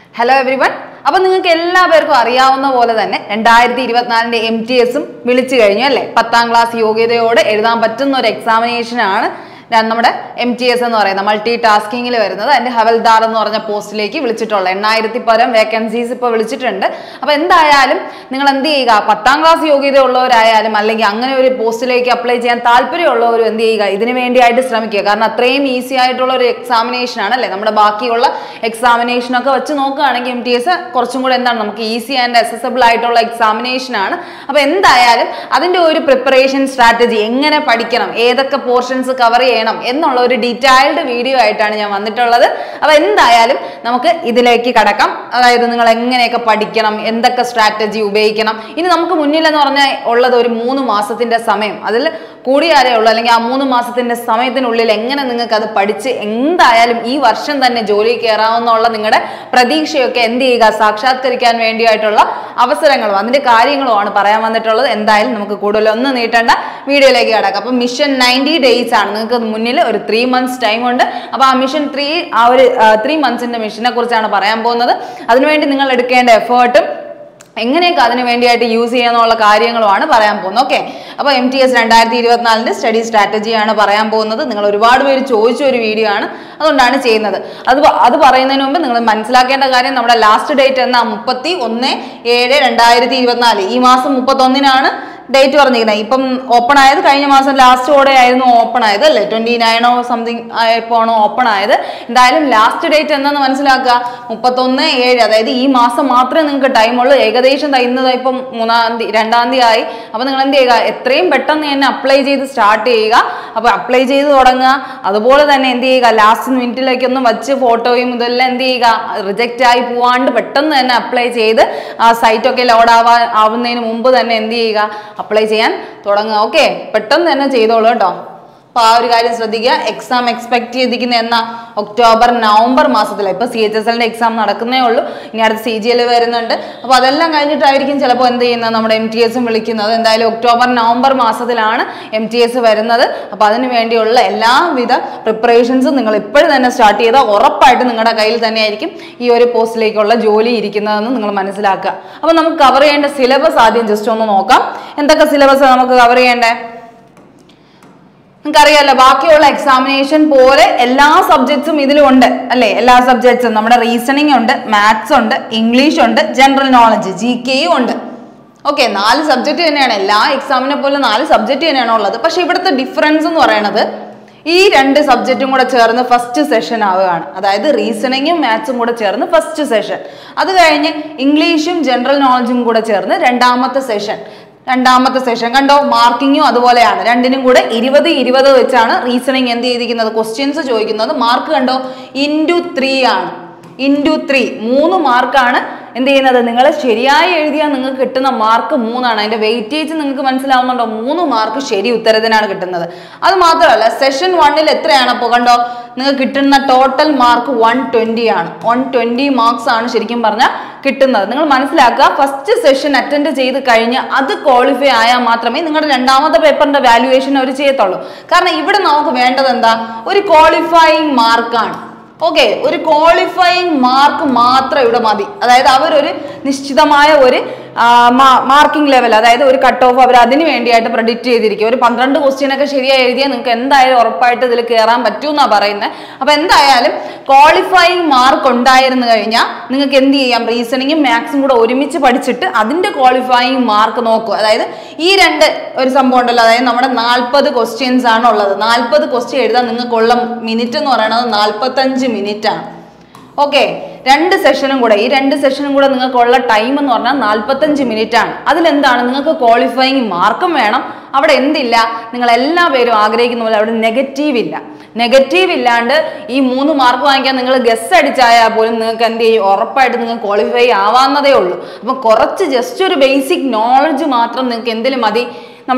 hello every one അപ്പൊ നിങ്ങൾക്ക് എല്ലാ പേർക്കും അറിയാവുന്ന പോലെ തന്നെ രണ്ടായിരത്തി ഇരുപത്തിനാലിന്റെ എം ടി എസും വിളിച്ചു കഴിഞ്ഞു അല്ലെ പത്താം ക്ലാസ് യോഗ്യതയോടെ എഴുതാൻ പറ്റുന്ന ഒരു എക്സാമിനേഷൻ ആണ് ഞാൻ നമ്മുടെ എം ടി എസ് എന്ന് പറയുന്ന മൾട്ടി ടാസ്കിങ്ങിൽ വരുന്നത് അതിന്റെ ഹവൽദാർ എന്ന് പറഞ്ഞ പോസ്റ്റിലേക്ക് വിളിച്ചിട്ടുള്ള എണ്ണായിരത്തി പരം വേക്കൻസീസ് ഇപ്പോൾ വിളിച്ചിട്ടുണ്ട് അപ്പൊ എന്തായാലും നിങ്ങൾ എന്ത് ചെയ്യുക പത്താം ക്ലാസ് യോഗ്യത ഉള്ളവരായാലും അല്ലെങ്കിൽ അങ്ങനെ ഒരു പോസ്റ്റിലേക്ക് അപ്ലൈ ചെയ്യാൻ താല്പര്യമുള്ളവരും എന്ത് ചെയ്യുക ഇതിനു വേണ്ടിയായിട്ട് ശ്രമിക്കുക കാരണം അത്രയും ഈസി ആയിട്ടുള്ള ഒരു എക്സാമിനേഷൻ ആണ് അല്ലേ നമ്മുടെ ബാക്കിയുള്ള എക്സാമിനേഷൻ ഒക്കെ വെച്ച് നോക്കുകയാണെങ്കിൽ എം ടി എസ് കുറച്ചും കൂടെ എന്താണ് നമുക്ക് ഈസി ആൻഡ് അക്സസബിൾ ആയിട്ടുള്ള എക്സാമിനേഷൻ ആണ് അപ്പൊ എന്തായാലും അതിന്റെ ഒരു പ്രിപ്പറേഷൻ സ്ട്രാറ്റജി എങ്ങനെ പഠിക്കണം ഏതൊക്കെ പോർഷൻസ് കവർ ചെയ്യണം എന്നുള്ള ഒരു ഡീറ്റെയിൽഡ് വീഡിയോ ആയിട്ടാണ് ഞാൻ വന്നിട്ടുള്ളത് അപ്പൊ എന്തായാലും നമുക്ക് ഇതിലേക്ക് കടക്കാം അതായത് നിങ്ങൾ എങ്ങനെയൊക്കെ പഠിക്കണം എന്തൊക്കെ സ്ട്രാറ്റജി ഉപയോഗിക്കണം ഇനി നമുക്ക് മുന്നിൽ എന്ന് പറഞ്ഞാൽ ഉള്ളത് ഒരു മൂന്ന് മാസത്തിന്റെ സമയം അതിൽ കൂടിയാലേ ഉള്ളൂ അല്ലെങ്കിൽ ആ മൂന്ന് മാസത്തിന്റെ സമയത്തിനുള്ളിൽ എങ്ങനെ നിങ്ങൾക്ക് അത് പഠിച്ച് എന്തായാലും ഈ വർഷം തന്നെ ജോലി കയറാവുന്നുള്ള നിങ്ങളുടെ പ്രതീക്ഷയൊക്കെ എന്ത് ചെയ്യുക സാക്ഷാത്കരിക്കാൻ വേണ്ടിയായിട്ടുള്ള അവസരങ്ങളും അതിന്റെ കാര്യങ്ങളുമാണ് പറയാൻ വന്നിട്ടുള്ളത് എന്തായാലും നമുക്ക് കൂടുതൽ ഒന്നും നീട്ടേണ്ട വീഡിയോയിലേക്ക് കിടക്കാം അപ്പൊ മിഷൻ നയൻറ്റി ഡേയ്സ് ആണ് നിങ്ങൾക്ക് മുന്നിൽ ഒരു ത്രീ മന്ത്സ് ടൈം ഉണ്ട് അപ്പൊ ആ മിഷൻ ത്രീ ആ ഒരു ത്രീ മന്ത്സിന്റെ മിഷനെ കുറിച്ചാണ് പറയാൻ പോകുന്നത് അതിനുവേണ്ടി നിങ്ങൾ എടുക്കേണ്ട എഫേർട്ടും എങ്ങനെയൊക്കെ അതിന് വേണ്ടിയായിട്ട് യൂസ് ചെയ്യാന്നുള്ള കാര്യങ്ങളുമാണ് പറയാൻ പോകുന്നത് ഓക്കെ അപ്പോൾ എം ടി എസ് രണ്ടായിരത്തി ഇരുപത്തിനാലിൻ്റെ സ്റ്റഡി സ്ട്രാറ്റജിയാണ് പറയാൻ പോകുന്നത് നിങ്ങൾ ഒരുപാട് പേര് ചോദിച്ച ഒരു വീഡിയോ ആണ് അതുകൊണ്ടാണ് ചെയ്യുന്നത് അത് പ- അത് പറയുന്നതിന് മുമ്പ് നിങ്ങൾ മനസ്സിലാക്കേണ്ട കാര്യം നമ്മുടെ ലാസ്റ്റ് ഡേറ്റ് എന്നാ മുപ്പത്തി ഒന്ന് ഏഴ് രണ്ടായിരത്തി ഇരുപത്തിനാല് ഈ മാസം മുപ്പത്തൊന്നിനാണ് ഡേറ്റ് പറഞ്ഞിരിക്കുന്നത് ഇപ്പം ഓപ്പൺ ആയത് കഴിഞ്ഞ മാസം ലാസ്റ്റോടെ ആയിരുന്നു ഓപ്പൺ ആയത് അല്ലേ ട്വന്റി നയനോ സംതിങ് ആയപ്പോണോ ഓപ്പൺ ആയത് എന്തായാലും ലാസ്റ്റ് ഡേറ്റ് എന്താന്ന് മനസ്സിലാക്കുക മുപ്പത്തൊന്ന് ഏഴ് അതായത് ഈ മാസം മാത്രമേ നിങ്ങൾക്ക് ടൈം ഉള്ളൂ ഏകദേശം ദാ ഇന്ന് ദാ ഇപ്പം മൂന്നാം തീയതി രണ്ടാം തീയതി ആയി അപ്പൊ നിങ്ങൾ എന്ത് ചെയ്യുക എത്രയും പെട്ടെന്ന് തന്നെ അപ്ലൈ ചെയ്ത് സ്റ്റാർട്ട് ചെയ്യുക അപ്പൊ അപ്ലൈ ചെയ്ത് തുടങ്ങുക അതുപോലെ തന്നെ എന്ത് ചെയ്യുക ലാസ്റ്റ് മിനിറ്റിലേക്കൊന്നും വച്ച് ഫോട്ടോയും ഇതെല്ലാം എന്ത് ചെയ്യുക റിജക്റ്റ് ആയി പോവാണ്ട് പെട്ടെന്ന് തന്നെ അപ്ലൈ ചെയ്ത് ആ സൈറ്റൊക്കെ ലോഡ് ആവാ ആവുന്നതിന് മുമ്പ് തന്നെ എന്ത് ചെയ്യുക അപ്ലൈ ചെയ്യാൻ തുടങ്ങുക ഓക്കെ പെട്ടെന്ന് തന്നെ ചെയ്തോളൂ കേട്ടോ അപ്പൊ ആ ഒരു കാര്യം ശ്രദ്ധിക്കുക എക്സാം എക്സ്പെക്ട് ചെയ്തിരിക്കുന്ന എന്നാ ഒക്ടോബർ നവംബർ മാസത്തിലാണ് ഇപ്പൊ സി എച്ച് എസ് എല്ലിന്റെ എക്സാം നടക്കുന്നേ ഉള്ളൂ ഇനി അടുത്ത് സി ജി എൽ വരുന്നുണ്ട് അപ്പൊ അതെല്ലാം കഴിഞ്ഞിട്ടായിരിക്കും ചിലപ്പോൾ എന്ത് ചെയ്യുന്നത് നമ്മുടെ എം ടി എസും വിളിക്കുന്നത് എന്തായാലും ഒക്ടോബർ നവംബർ മാസത്തിലാണ് എം ടി എസ് വരുന്നത് അപ്പൊ അതിന് വേണ്ടിയുള്ള എല്ലാവിധ പ്രിപ്പറേഷൻസും നിങ്ങൾ ഇപ്പോഴും തന്നെ സ്റ്റാർട്ട് ചെയ്താൽ ഉറപ്പായിട്ട് നിങ്ങളുടെ കയ്യിൽ തന്നെയായിരിക്കും ഈ ഒരു പോസ്റ്റിലേക്കുള്ള ജോലി ഇരിക്കുന്നതെന്ന് നിങ്ങൾ മനസ്സിലാക്കുക അപ്പൊ നമുക്ക് കവർ ചെയ്യേണ്ട സിലബസ് ആദ്യം ജസ്റ്റ് ഒന്ന് നോക്കാം എന്തൊക്കെ സിലബസ് നമുക്ക് കവർ ചെയ്യേണ്ടേ നിങ്ങൾക്കറിയാലോ ബാക്കിയുള്ള എക്സാമിനേഷൻ പോലെ എല്ലാ സബ്ജക്ട്സും ഇതിലുണ്ട് അല്ലേ എല്ലാ സബ്ജക്ട്സും നമ്മുടെ റീസണിങ് ഉണ്ട് മാത്സ് ഉണ്ട് ഇംഗ്ലീഷ് ഉണ്ട് ജനറൽ നോളജ് ജി കെയും ഉണ്ട് ഓക്കെ നാല് സബ്ജക്റ്റ് തന്നെയാണ് എല്ലാ എക്സാമിനെ പോലെ നാല് സബ്ജക്റ്റ് തന്നെയാണ് ഉള്ളത് പക്ഷെ ഇവിടുത്തെ ഡിഫറൻസ് എന്ന് പറയുന്നത് ഈ രണ്ട് സബ്ജക്റ്റും കൂടെ ചേർന്ന് ഫസ്റ്റ് സെഷൻ ആവുകയാണ് അതായത് റീസണിങ്ങും മാത്സും കൂടെ ചേർന്ന് ഫസ്റ്റ് സെഷൻ അത് കഴിഞ്ഞ് ഇംഗ്ലീഷും ജനറൽ നോളജും കൂടെ ചേർന്ന് രണ്ടാമത്തെ സെഷൻ രണ്ടാമത്തെ സെഷൻ കണ്ടോ മാർക്കിങ്ങും അതുപോലെയാണ് രണ്ടിനും കൂടെ ഇരുപത് ഇരുപത് വെച്ചാണ് റീസണിങ് എന്ത് ചെയ്തിരിക്കുന്നത് ക്വസ്റ്റ്യൻസ് ചോദിക്കുന്നത് മാർക്ക് കണ്ടോ ഇൻറ്റു ത്രീ ആണ് ഇൻറ്റു ത്രീ മൂന്ന് മാർക്കാണ് എന്ത് ചെയ്യുന്നത് നിങ്ങൾ ശരിയായി എഴുതിയാൽ നിങ്ങൾക്ക് കിട്ടുന്ന മാർക്ക് മൂന്നാണ് അതിന്റെ വെയിറ്റേജ് നിങ്ങൾക്ക് മനസ്സിലാവുന്നുണ്ടോ മൂന്ന് മാർക്ക് ശരി ഉത്തരത്തിനാണ് കിട്ടുന്നത് അത് മാത്രമല്ല സെഷൻ വണ്ണിൽ എത്രയാണ് അപ്പോൾ കണ്ടോ നിങ്ങൾക്ക് കിട്ടുന്ന ടോട്ടൽ മാർക്ക് വൺ ട്വന്റി ആണ് വൺ ട്വന്റി മാർക്സ് ആണ് ശരിക്കും പറഞ്ഞാൽ കിട്ടുന്നത് നിങ്ങൾ മനസ്സിലാക്കുക ഫസ്റ്റ് സെഷൻ അറ്റൻഡ് ചെയ്ത് കഴിഞ്ഞ് അത് ക്വാളിഫൈ ആയാൽ മാത്രമേ നിങ്ങളുടെ രണ്ടാമത്തെ പേപ്പറിന്റെ വാല്യുവേഷൻ അവർ ചെയ്യത്തുള്ളൂ കാരണം ഇവിടെ നമുക്ക് വേണ്ടത് എന്താ ഒരു ക്വാളിഫയിങ് മാർക്കാണ് ഓക്കെ ഒരു ക്വാളിഫയിങ് മാർക്ക് മാത്രം ഇവിടെ മതി അതായത് അവരൊരു നിശ്ചിതമായ ഒരു മാർക്കിംഗ് ലെവൽ അതായത് ഒരു കട്ട് ഓഫ് അവർ അതിന് വേണ്ടിയായിട്ട് പ്രഡിക്റ്റ് ചെയ്തിരിക്കും ഒരു പന്ത്രണ്ട് ക്വസ്റ്റ്യൻ ഒക്കെ ശരിയായി എഴുതിയാൽ നിങ്ങൾക്ക് എന്തായാലും ഉറപ്പായിട്ട് ഇതിൽ കയറാൻ പറ്റുമെന്നാണ് പറയുന്നത് അപ്പൊ എന്തായാലും ക്വാളിഫയിങ് മാർക്ക് ഉണ്ടായിരുന്നു കഴിഞ്ഞാൽ നിങ്ങൾക്ക് എന്ത് ചെയ്യാം റീസണിങ്ങും മാത്സും കൂടെ ഒരുമിച്ച് പഠിച്ചിട്ട് അതിന്റെ ക്വാളിഫയിങ് മാർക്ക് നോക്കുക അതായത് ഈ രണ്ട് ഒരു സംഭവം ഉണ്ടല്ലോ അതായത് നമ്മുടെ നാൽപ്പത് ക്വസ്റ്റ്യൻസ് ആണ് ഉള്ളത് നാൽപ്പത് ക്വസ്റ്റ്യൻ എഴുതാൻ നിങ്ങൾക്കുള്ള മിനിറ്റ് എന്ന് പറയുന്നത് നാൽപ്പത്തഞ്ച് മിനിറ്റ് ആണ് ഓക്കെ രണ്ട് സെഷനും കൂടെ ഈ രണ്ട് സെഷനും കൂടെ നിങ്ങൾക്കുള്ള ടൈം എന്ന് പറഞ്ഞാൽ നാൽപ്പത്തഞ്ച് മിനിറ്റ് ആണ് അതിലെന്താണ് നിങ്ങൾക്ക് ക്വാളിഫയിങ് മാർക്കും വേണം അവിടെ എന്തില്ല നിങ്ങൾ എല്ലാ പേരും ആഗ്രഹിക്കുന്ന പോലെ അവിടെ നെഗറ്റീവ് ഇല്ല നെഗറ്റീവ് ഇല്ലാണ്ട് ഈ മൂന്ന് മാർക്ക് വാങ്ങിക്കാൻ നിങ്ങൾ ഗസ് അടിച്ചായാൽ പോലും നിങ്ങൾക്ക് എന്ത് ചെയ്യും ഉറപ്പായിട്ട് നിങ്ങൾക്ക് ക്വാളിഫൈ ആവാവുന്നതേ ഉള്ളൂ അപ്പം കുറച്ച് ജസ്റ്റ് ഒരു ബേസിക് നോളജ് മാത്രം നിങ്ങൾക്ക് എന്തിലും മതി നമ്മുടെ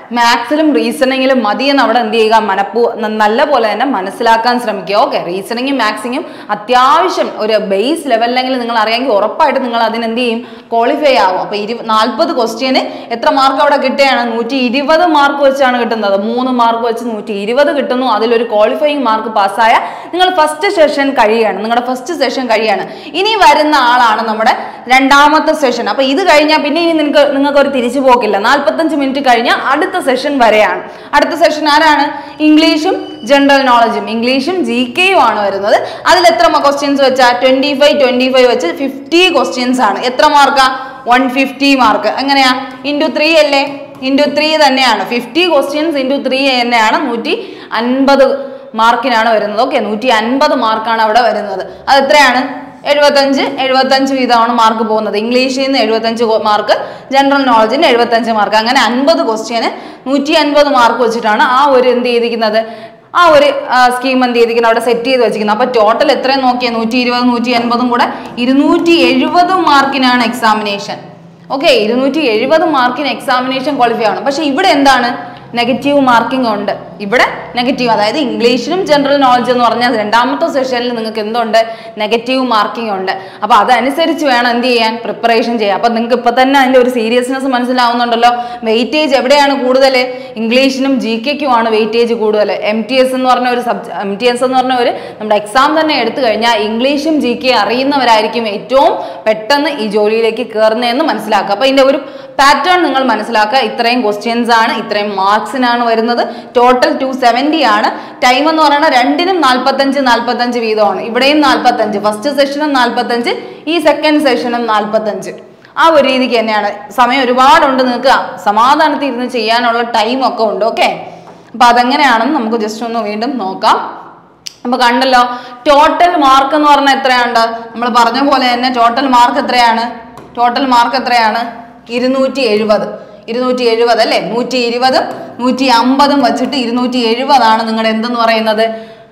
മാത്സിലും റീസണിങ്ങിലും മതിയെന്ന് അവിടെ എന്ത് ചെയ്യുക മനപ്പൂ ന- നല്ല പോലെ തന്നെ മനസ്സിലാക്കാൻ ശ്രമിക്കുക ഓക്കെ റീസണിങ്ങും മാത്സിങ്ങും അത്യാവശ്യം ഒരു ബേസ് ലെവലിലെങ്കിലും നിങ്ങൾ അറിയാമെങ്കിൽ ഉറപ്പായിട്ട് നിങ്ങൾ അതിന് എന്ത് ചെയ്യും ക്വാളിഫൈ ആവും അപ്പൊ ഇരു നാൽപ്പത് ക്വസ്റ്റ്യന് എത്ര മാർക്ക് അവിടെ കിട്ടുകയാണ് നൂറ്റി ഇരുപത് മാർക്ക് വെച്ചാണ് കിട്ടുന്നത് മൂന്ന് മാർക്ക് വെച്ച് നൂറ്റി ഇരുപത് കിട്ടുന്നു അതിലൊരു ക്വാളിഫയിങ് മാർക്ക് പാസ്സായ നിങ്ങൾ ഫസ്റ്റ് സെഷൻ കഴിയുകയാണ് നിങ്ങളുടെ ഫസ്റ്റ് സെഷൻ കഴിയാണ് ഇനി വരുന്ന ആളാണ് നമ്മുടെ രണ്ടാമത്തെ സെഷൻ അപ്പൊ ഇത് കഴിഞ്ഞാൽ പിന്നെ ഇനി നിങ്ങൾക്ക് നിങ്ങൾക്ക് ഒരു തിരിച്ചു പോക്കില്ല നാൽപ്പത്തഞ്ച് മിനിറ്റ് കഴിഞ്ഞാൽ അടുത്ത സെഷൻ വരെയാണ് അടുത്ത സെഷൻ ആരാണ് ഇംഗ്ലീഷും ജനറൽ നോളജും ഇംഗ്ലീഷും ജി കെയും ആണ് വരുന്നത് അതിൽ എത്ര ക്വസ്റ്റ്യൻസ് വെച്ചാൽ ട്വന്റി ഫൈവ് ട്വന്റി ഫൈവ് വെച്ച് ഫിഫ്റ്റി ക്വസ്റ്റ്യൻസ് ആണ് എത്ര മാർക്കാ വൺ ഫിഫ്റ്റി മാർക്ക് എങ്ങനെയാ ഇൻറ്റു ത്രീ അല്ലേ ഇൻറ്റു ത്രീ തന്നെയാണ് ഫിഫ്റ്റി ക്വസ്റ്റ്യൻസ് ഇൻറ്റു ത്രീ തന്നെയാണ് നൂറ്റി അൻപത് മാർക്കിനാണ് വരുന്നത് ഓക്കെ നൂറ്റി അൻപത് മാർക്കാണ് അവിടെ വരുന്നത് അത് എത്രയാണ് എഴുപത്തഞ്ച് എഴുപത്തഞ്ച് വീതമാണ് മാർക്ക് പോകുന്നത് ഇംഗ്ലീഷിൽ നിന്ന് എഴുപത്തഞ്ച് മാർക്ക് ജനറൽ നോളജിന് എഴുപത്തഞ്ച് മാർക്ക് അങ്ങനെ അൻപത് ക്വസ്റ്റ്യന് നൂറ്റി അൻപത് മാർക്ക് വെച്ചിട്ടാണ് ആ ഒരു എന്ത് ചെയ്തിരിക്കുന്നത് ആ ഒരു സ്കീം എന്ത് ചെയ്തിരിക്കുന്നത് അവിടെ സെറ്റ് ചെയ്ത് വെച്ചിരിക്കുന്നത് അപ്പൊ ടോട്ടൽ എത്രയും നോക്കിയാൽ നൂറ്റി ഇരുപത് നൂറ്റി അൻപതും കൂടെ ഇരുന്നൂറ്റി എഴുപത് മാർക്കിനാണ് എക്സാമിനേഷൻ ഓക്കെ ഇരുന്നൂറ്റി എഴുപത് മാർക്കിന് എക്സാമിനേഷൻ ക്വാളിഫൈ ആവണം പക്ഷെ ഇവിടെ എന്താണ് നെഗറ്റീവ് മാർക്കിംഗ് ഉണ്ട് ഇവിടെ നെഗറ്റീവ് അതായത് ഇംഗ്ലീഷിലും ജനറൽ നോളജ് എന്ന് പറഞ്ഞാൽ രണ്ടാമത്തെ സെഷനിൽ നിങ്ങൾക്ക് എന്തുണ്ട് നെഗറ്റീവ് മാർക്കിംഗ് ഉണ്ട് അപ്പൊ അതനുസരിച്ച് വേണം എന്ത് ചെയ്യാൻ പ്രിപ്പറേഷൻ ചെയ്യാൻ അപ്പൊ നിങ്ങൾക്ക് ഇപ്പൊ തന്നെ അതിന്റെ ഒരു സീരിയസ്നെസ് മനസ്സിലാവുന്നുണ്ടല്ലോ വെയിറ്റേജ് എവിടെയാണ് കൂടുതൽ ഇംഗ്ലീഷിനും ജി കെക്കും ആണ് വെയിറ്റേജ് കൂടുതൽ എം ടി എസ് എന്ന് പറഞ്ഞ ഒരു സബ്ജ എം ടി എസ് എന്ന് പറഞ്ഞ ഒരു നമ്മുടെ എക്സാം തന്നെ എടുത്തു കഴിഞ്ഞാൽ ഇംഗ്ലീഷും ജി കെ അറിയുന്നവരായിരിക്കും ഏറ്റവും പെട്ടെന്ന് ഈ ജോലിയിലേക്ക് കയറുന്നതെന്ന് മനസ്സിലാക്കുക അപ്പൊ ഇതിന്റെ ഒരു പാറ്റേൺ നിങ്ങൾ മനസ്സിലാക്കുക ഇത്രയും ക്വസ്റ്റ്യൻസ് ആണ് ഇത്രയും മാർക്സിനാണ് വരുന്നത് ടോട്ടൽ ടു സെവൻറ്റി ആണ് ടൈം എന്ന് പറയുന്നത് രണ്ടിനും നാൽപ്പത്തഞ്ച് നാൽപ്പത്തഞ്ച് വീതമാണ് ഇവിടെയും നാൽപ്പത്തഞ്ച് ഫസ്റ്റ് സെഷനും നാൽപ്പത്തഞ്ച് ഈ സെക്കൻഡ് സെഷനും നാൽപ്പത്തഞ്ച് ആ ഒരു രീതിക്ക് തന്നെയാണ് സമയം ഒരുപാടുണ്ട് നിങ്ങൾക്ക് സമാധാനത്തിൽ ഇരുന്ന് ചെയ്യാനുള്ള ടൈം ഒക്കെ ഉണ്ട് ഓക്കെ അപ്പൊ അതെങ്ങനെയാണെന്ന് നമുക്ക് ജസ്റ്റ് ഒന്ന് വീണ്ടും നോക്കാം അപ്പൊ കണ്ടല്ലോ ടോട്ടൽ മാർക്ക് എന്ന് പറഞ്ഞാൽ എത്രയുണ്ട് നമ്മൾ പറഞ്ഞ പോലെ തന്നെ ടോട്ടൽ മാർക്ക് എത്രയാണ് ടോട്ടൽ മാർക്ക് എത്രയാണ് ഇരുന്നൂറ്റി എഴുപത് ഇരുന്നൂറ്റി എഴുപത് അല്ലേ നൂറ്റി ഇരുപതും നൂറ്റി അമ്പതും വെച്ചിട്ട് ഇരുന്നൂറ്റി എഴുപതാണ് നിങ്ങളുടെ എന്തെന്ന് പറയുന്നത്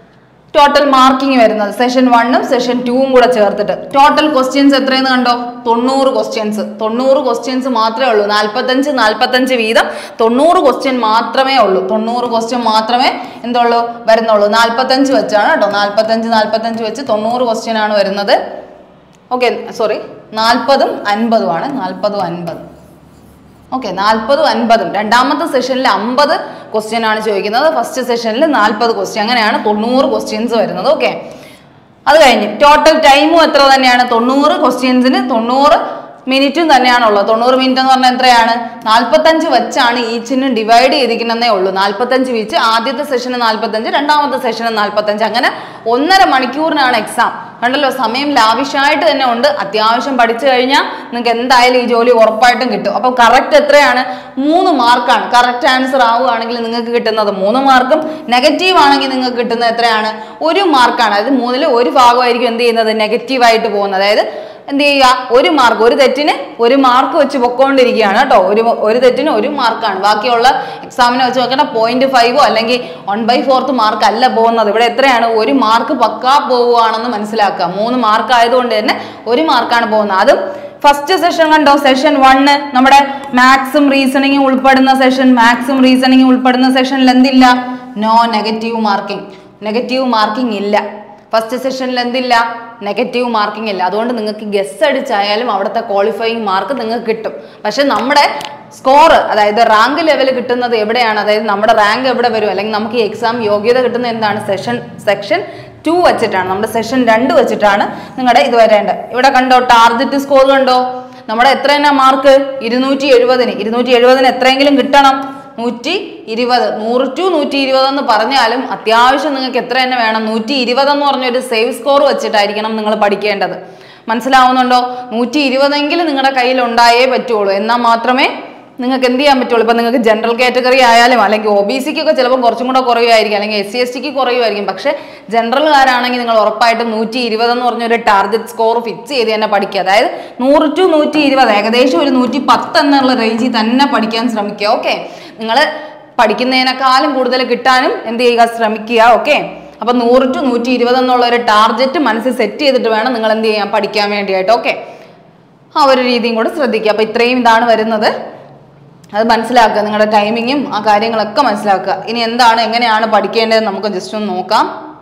ടോട്ടൽ മാർക്കിംഗ് വരുന്നത് സെഷൻ വണ്ണും സെഷൻ ടൂവും കൂടെ ചേർത്തിട്ട് ടോട്ടൽ ക്വസ്റ്റ്യൻസ് എത്രയെന്ന് കണ്ടോ തൊണ്ണൂറ് ക്വസ്റ്റ്യൻസ് തൊണ്ണൂറ് ക്വസ്റ്റ്യൻസ് മാത്രമേ ഉള്ളൂ നാൽപ്പത്തഞ്ച് നാൽപ്പത്തഞ്ച് വീതം തൊണ്ണൂറ് ക്വസ്റ്റ്യൻ മാത്രമേ ഉള്ളൂ തൊണ്ണൂറ് ക്വസ്റ്റ്യൻ മാത്രമേ എന്തുള്ളൂ വരുന്നുള്ളൂ നാൽപ്പത്തഞ്ച് വെച്ചാണ് കേട്ടോ നാൽപ്പത്തഞ്ച് നാൽപ്പത്തഞ്ച് വെച്ച് തൊണ്ണൂറ് ക്വസ്റ്റ്യൻ ആണ് വരുന്നത് ഓക്കെ സോറി നാൽപ്പതും അൻപതുമാണ് നാൽപ്പതും അൻപതും ഓക്കെ നാൽപ്പതും അൻപതും രണ്ടാമത്തെ സെഷനിൽ അമ്പത് ക്വസ്റ്റ്യൻ ആണ് ചോദിക്കുന്നത് ഫസ്റ്റ് സെഷനിൽ നാൽപ്പത് ക്വസ്റ്റ്യൻ അങ്ങനെയാണ് തൊണ്ണൂറ് ക്വസ്റ്റ്യൻസ് വരുന്നത് ഓക്കെ അത് കഴിഞ്ഞ് ടോട്ടൽ ടൈമും എത്ര തന്നെയാണ് തൊണ്ണൂറ് ക്വസ്റ്റ്യൻസിന് തൊണ്ണൂറ് മിനിറ്റും തന്നെയാണുള്ളത് തൊണ്ണൂറ് മിനിറ്റ് എന്ന് പറഞ്ഞാൽ എത്രയാണ് നാൽപ്പത്തഞ്ച് വെച്ചാണ് ഈച്ചിന് ഡിവൈഡ് ചെയ്തിരിക്കുന്നതേ ഉള്ളൂ നാൽപ്പത്തഞ്ച് വെച്ച് ആദ്യത്തെ സെഷന് നാൽപ്പത്തഞ്ച് രണ്ടാമത്തെ സെഷന് നാൽപ്പത്തഞ്ച് അങ്ങനെ ഒന്നര മണിക്കൂറിനാണ് എക്സാം കണ്ടല്ലോ സമയം ലാവിഷായിട്ട് തന്നെ ഉണ്ട് അത്യാവശ്യം പഠിച്ചു കഴിഞ്ഞാൽ നിങ്ങൾക്ക് എന്തായാലും ഈ ജോലി ഉറപ്പായിട്ടും കിട്ടും അപ്പോൾ കറക്റ്റ് എത്രയാണ് മൂന്ന് മാർക്കാണ് കറക്റ്റ് ആൻസർ ആവുകയാണെങ്കിൽ നിങ്ങൾക്ക് കിട്ടുന്നത് മൂന്ന് മാർക്കും നെഗറ്റീവ് ആണെങ്കിൽ നിങ്ങൾക്ക് കിട്ടുന്നത് എത്രയാണ് ഒരു മാർക്കാണ് അതായത് മൂന്നിൽ ഒരു ഭാഗമായിരിക്കും എന്ത് ചെയ്യുന്നത് നെഗറ്റീവായിട്ട് പോകുന്നത് അതായത് എന്ത് ചെയ്യുക ഒരു മാർക്ക് ഒരു തെറ്റിന് ഒരു മാർക്ക് വെച്ച് പൊക്കോണ്ടിരിക്കുകയാണ് കേട്ടോ ഒരു ഒരു തെറ്റിന് ഒരു മാർക്കാണ് ബാക്കിയുള്ള എക്സാമിനെ വെച്ച് നോക്കണ പോയിന്റ് ഫൈവോ അല്ലെങ്കിൽ വൺ ബൈ ഫോർത്ത് മാർക്ക് അല്ല പോകുന്നത് ഇവിടെ എത്രയാണ് ഒരു മാർക്ക് പക്കാ പോവുകയാണെന്ന് മനസ്സിലാക്കുക മൂന്ന് മാർക്ക് ആയതുകൊണ്ട് തന്നെ ഒരു മാർക്കാണ് പോകുന്നത് അതും ഫസ്റ്റ് സെഷൻ കണ്ടോ സെഷൻ വണ്ണ് നമ്മുടെ മാത്സും റീസണിങ്ങും ഉൾപ്പെടുന്ന സെഷൻ മാത്സും റീസണിങ്ങും ഉൾപ്പെടുന്ന സെഷനിൽ എന്തില്ല no negative marking negative marking ഇല്ല ഫസ്റ്റ് സെഷനിൽ എന്തില്ല നെഗറ്റീവ് മാർക്കിംഗ് ഇല്ല അതുകൊണ്ട് നിങ്ങൾക്ക് ഗസ് അടിച്ചായാലും അവിടുത്തെ ക്വാളിഫയിങ് മാർക്ക് നിങ്ങൾക്ക് കിട്ടും പക്ഷെ നമ്മുടെ സ്കോർ അതായത് റാങ്ക് ലെവൽ കിട്ടുന്നത് എവിടെയാണ് അതായത് നമ്മുടെ റാങ്ക് എവിടെ വരും അല്ലെങ്കിൽ നമുക്ക് ഈ എക്സാം യോഗ്യത കിട്ടുന്നത് എന്താണ് സെഷൻ സെക്ഷൻ ടു വെച്ചിട്ടാണ് നമ്മുടെ സെഷൻ രണ്ട് വെച്ചിട്ടാണ് നിങ്ങളുടെ ഇത് വരേണ്ടത് ഇവിടെ കണ്ടോ ടാർഗറ്റ് സ്കോർ കണ്ടോ നമ്മുടെ എത്ര തന്നെ മാർക്ക് ഇരുന്നൂറ്റി എഴുപതിന് ഇരുന്നൂറ്റി എഴുപതിന് എത്രയെങ്കിലും കിട്ടണം നൂറ്റി ഇരുപത് നൂറ് ടു നൂറ്റി ഇരുപത് എന്ന് പറഞ്ഞാലും അത്യാവശ്യം നിങ്ങൾക്ക് എത്ര തന്നെ വേണം നൂറ്റി ഇരുപത് എന്ന് പറഞ്ഞൊരു സേവ് സ്കോർ വെച്ചിട്ടായിരിക്കണം നിങ്ങൾ പഠിക്കേണ്ടത് മനസ്സിലാവുന്നുണ്ടോ നൂറ്റി ഇരുപതെങ്കിലും നിങ്ങളുടെ കയ്യിൽ ഉണ്ടായേ പറ്റുള്ളൂ എന്നാൽ മാത്രമേ നിങ്ങൾക്ക് എന്ത് ചെയ്യാൻ പറ്റുള്ളൂ ഇപ്പം നിങ്ങൾക്ക് ജനറൽ കാറ്റഗറി ആയാലും അല്ലെങ്കിൽ ഒ ബി സിക്കൊക്കെ ചിലപ്പോൾ കുറച്ചും കൂടെ കുറയുമായിരിക്കും അല്ലെങ്കിൽ എസ് സി എസ് ടിക്ക് കുറയുമായിരിക്കും പക്ഷേ ജനറൽകാരാണെങ്കിൽ നിങ്ങൾ ഉറപ്പായിട്ടും നൂറ്റി ഇരുപത് എന്ന് പറഞ്ഞൊരു ടാർഗറ്റ് സ്കോർ ഫിക്സ് ചെയ്ത് തന്നെ പഠിക്കുക അതായത് നൂറ് ടു നൂറ്റി ഇരുപത് ഏകദേശം ഒരു നൂറ്റി പത്ത് എന്നുള്ള റേഞ്ചിൽ തന്നെ പഠിക്കാൻ ശ്രമിക്കുക ഓക്കെ നിങ്ങൾ പഠിക്കുന്നതിനേക്കാളും കൂടുതൽ കിട്ടാനും എന്ത് ചെയ്യുക ശ്രമിക്കുക ഓക്കെ അപ്പൊ നൂറ് ടു നൂറ്റി ഇരുപത് എന്നുള്ള ഒരു ടാർഗറ്റ് മനസ്സിൽ സെറ്റ് ചെയ്തിട്ട് വേണം നിങ്ങൾ എന്ത് ചെയ്യാൻ പഠിക്കാൻ വേണ്ടിയിട്ട് ഓക്കെ ആ ഒരു രീതിയും കൂടെ ശ്രദ്ധിക്കുക അപ്പൊ ഇത്രയും ഇതാണ് വരുന്നത് അത് മനസ്സിലാക്കുക നിങ്ങളുടെ ടൈമിങ്ങും ആ കാര്യങ്ങളൊക്കെ മനസ്സിലാക്കുക ഇനി എന്താണ് എങ്ങനെയാണ് പഠിക്കേണ്ടതെന്ന് നമുക്ക് ജസ്റ്റ് ഒന്ന് നോക്കാം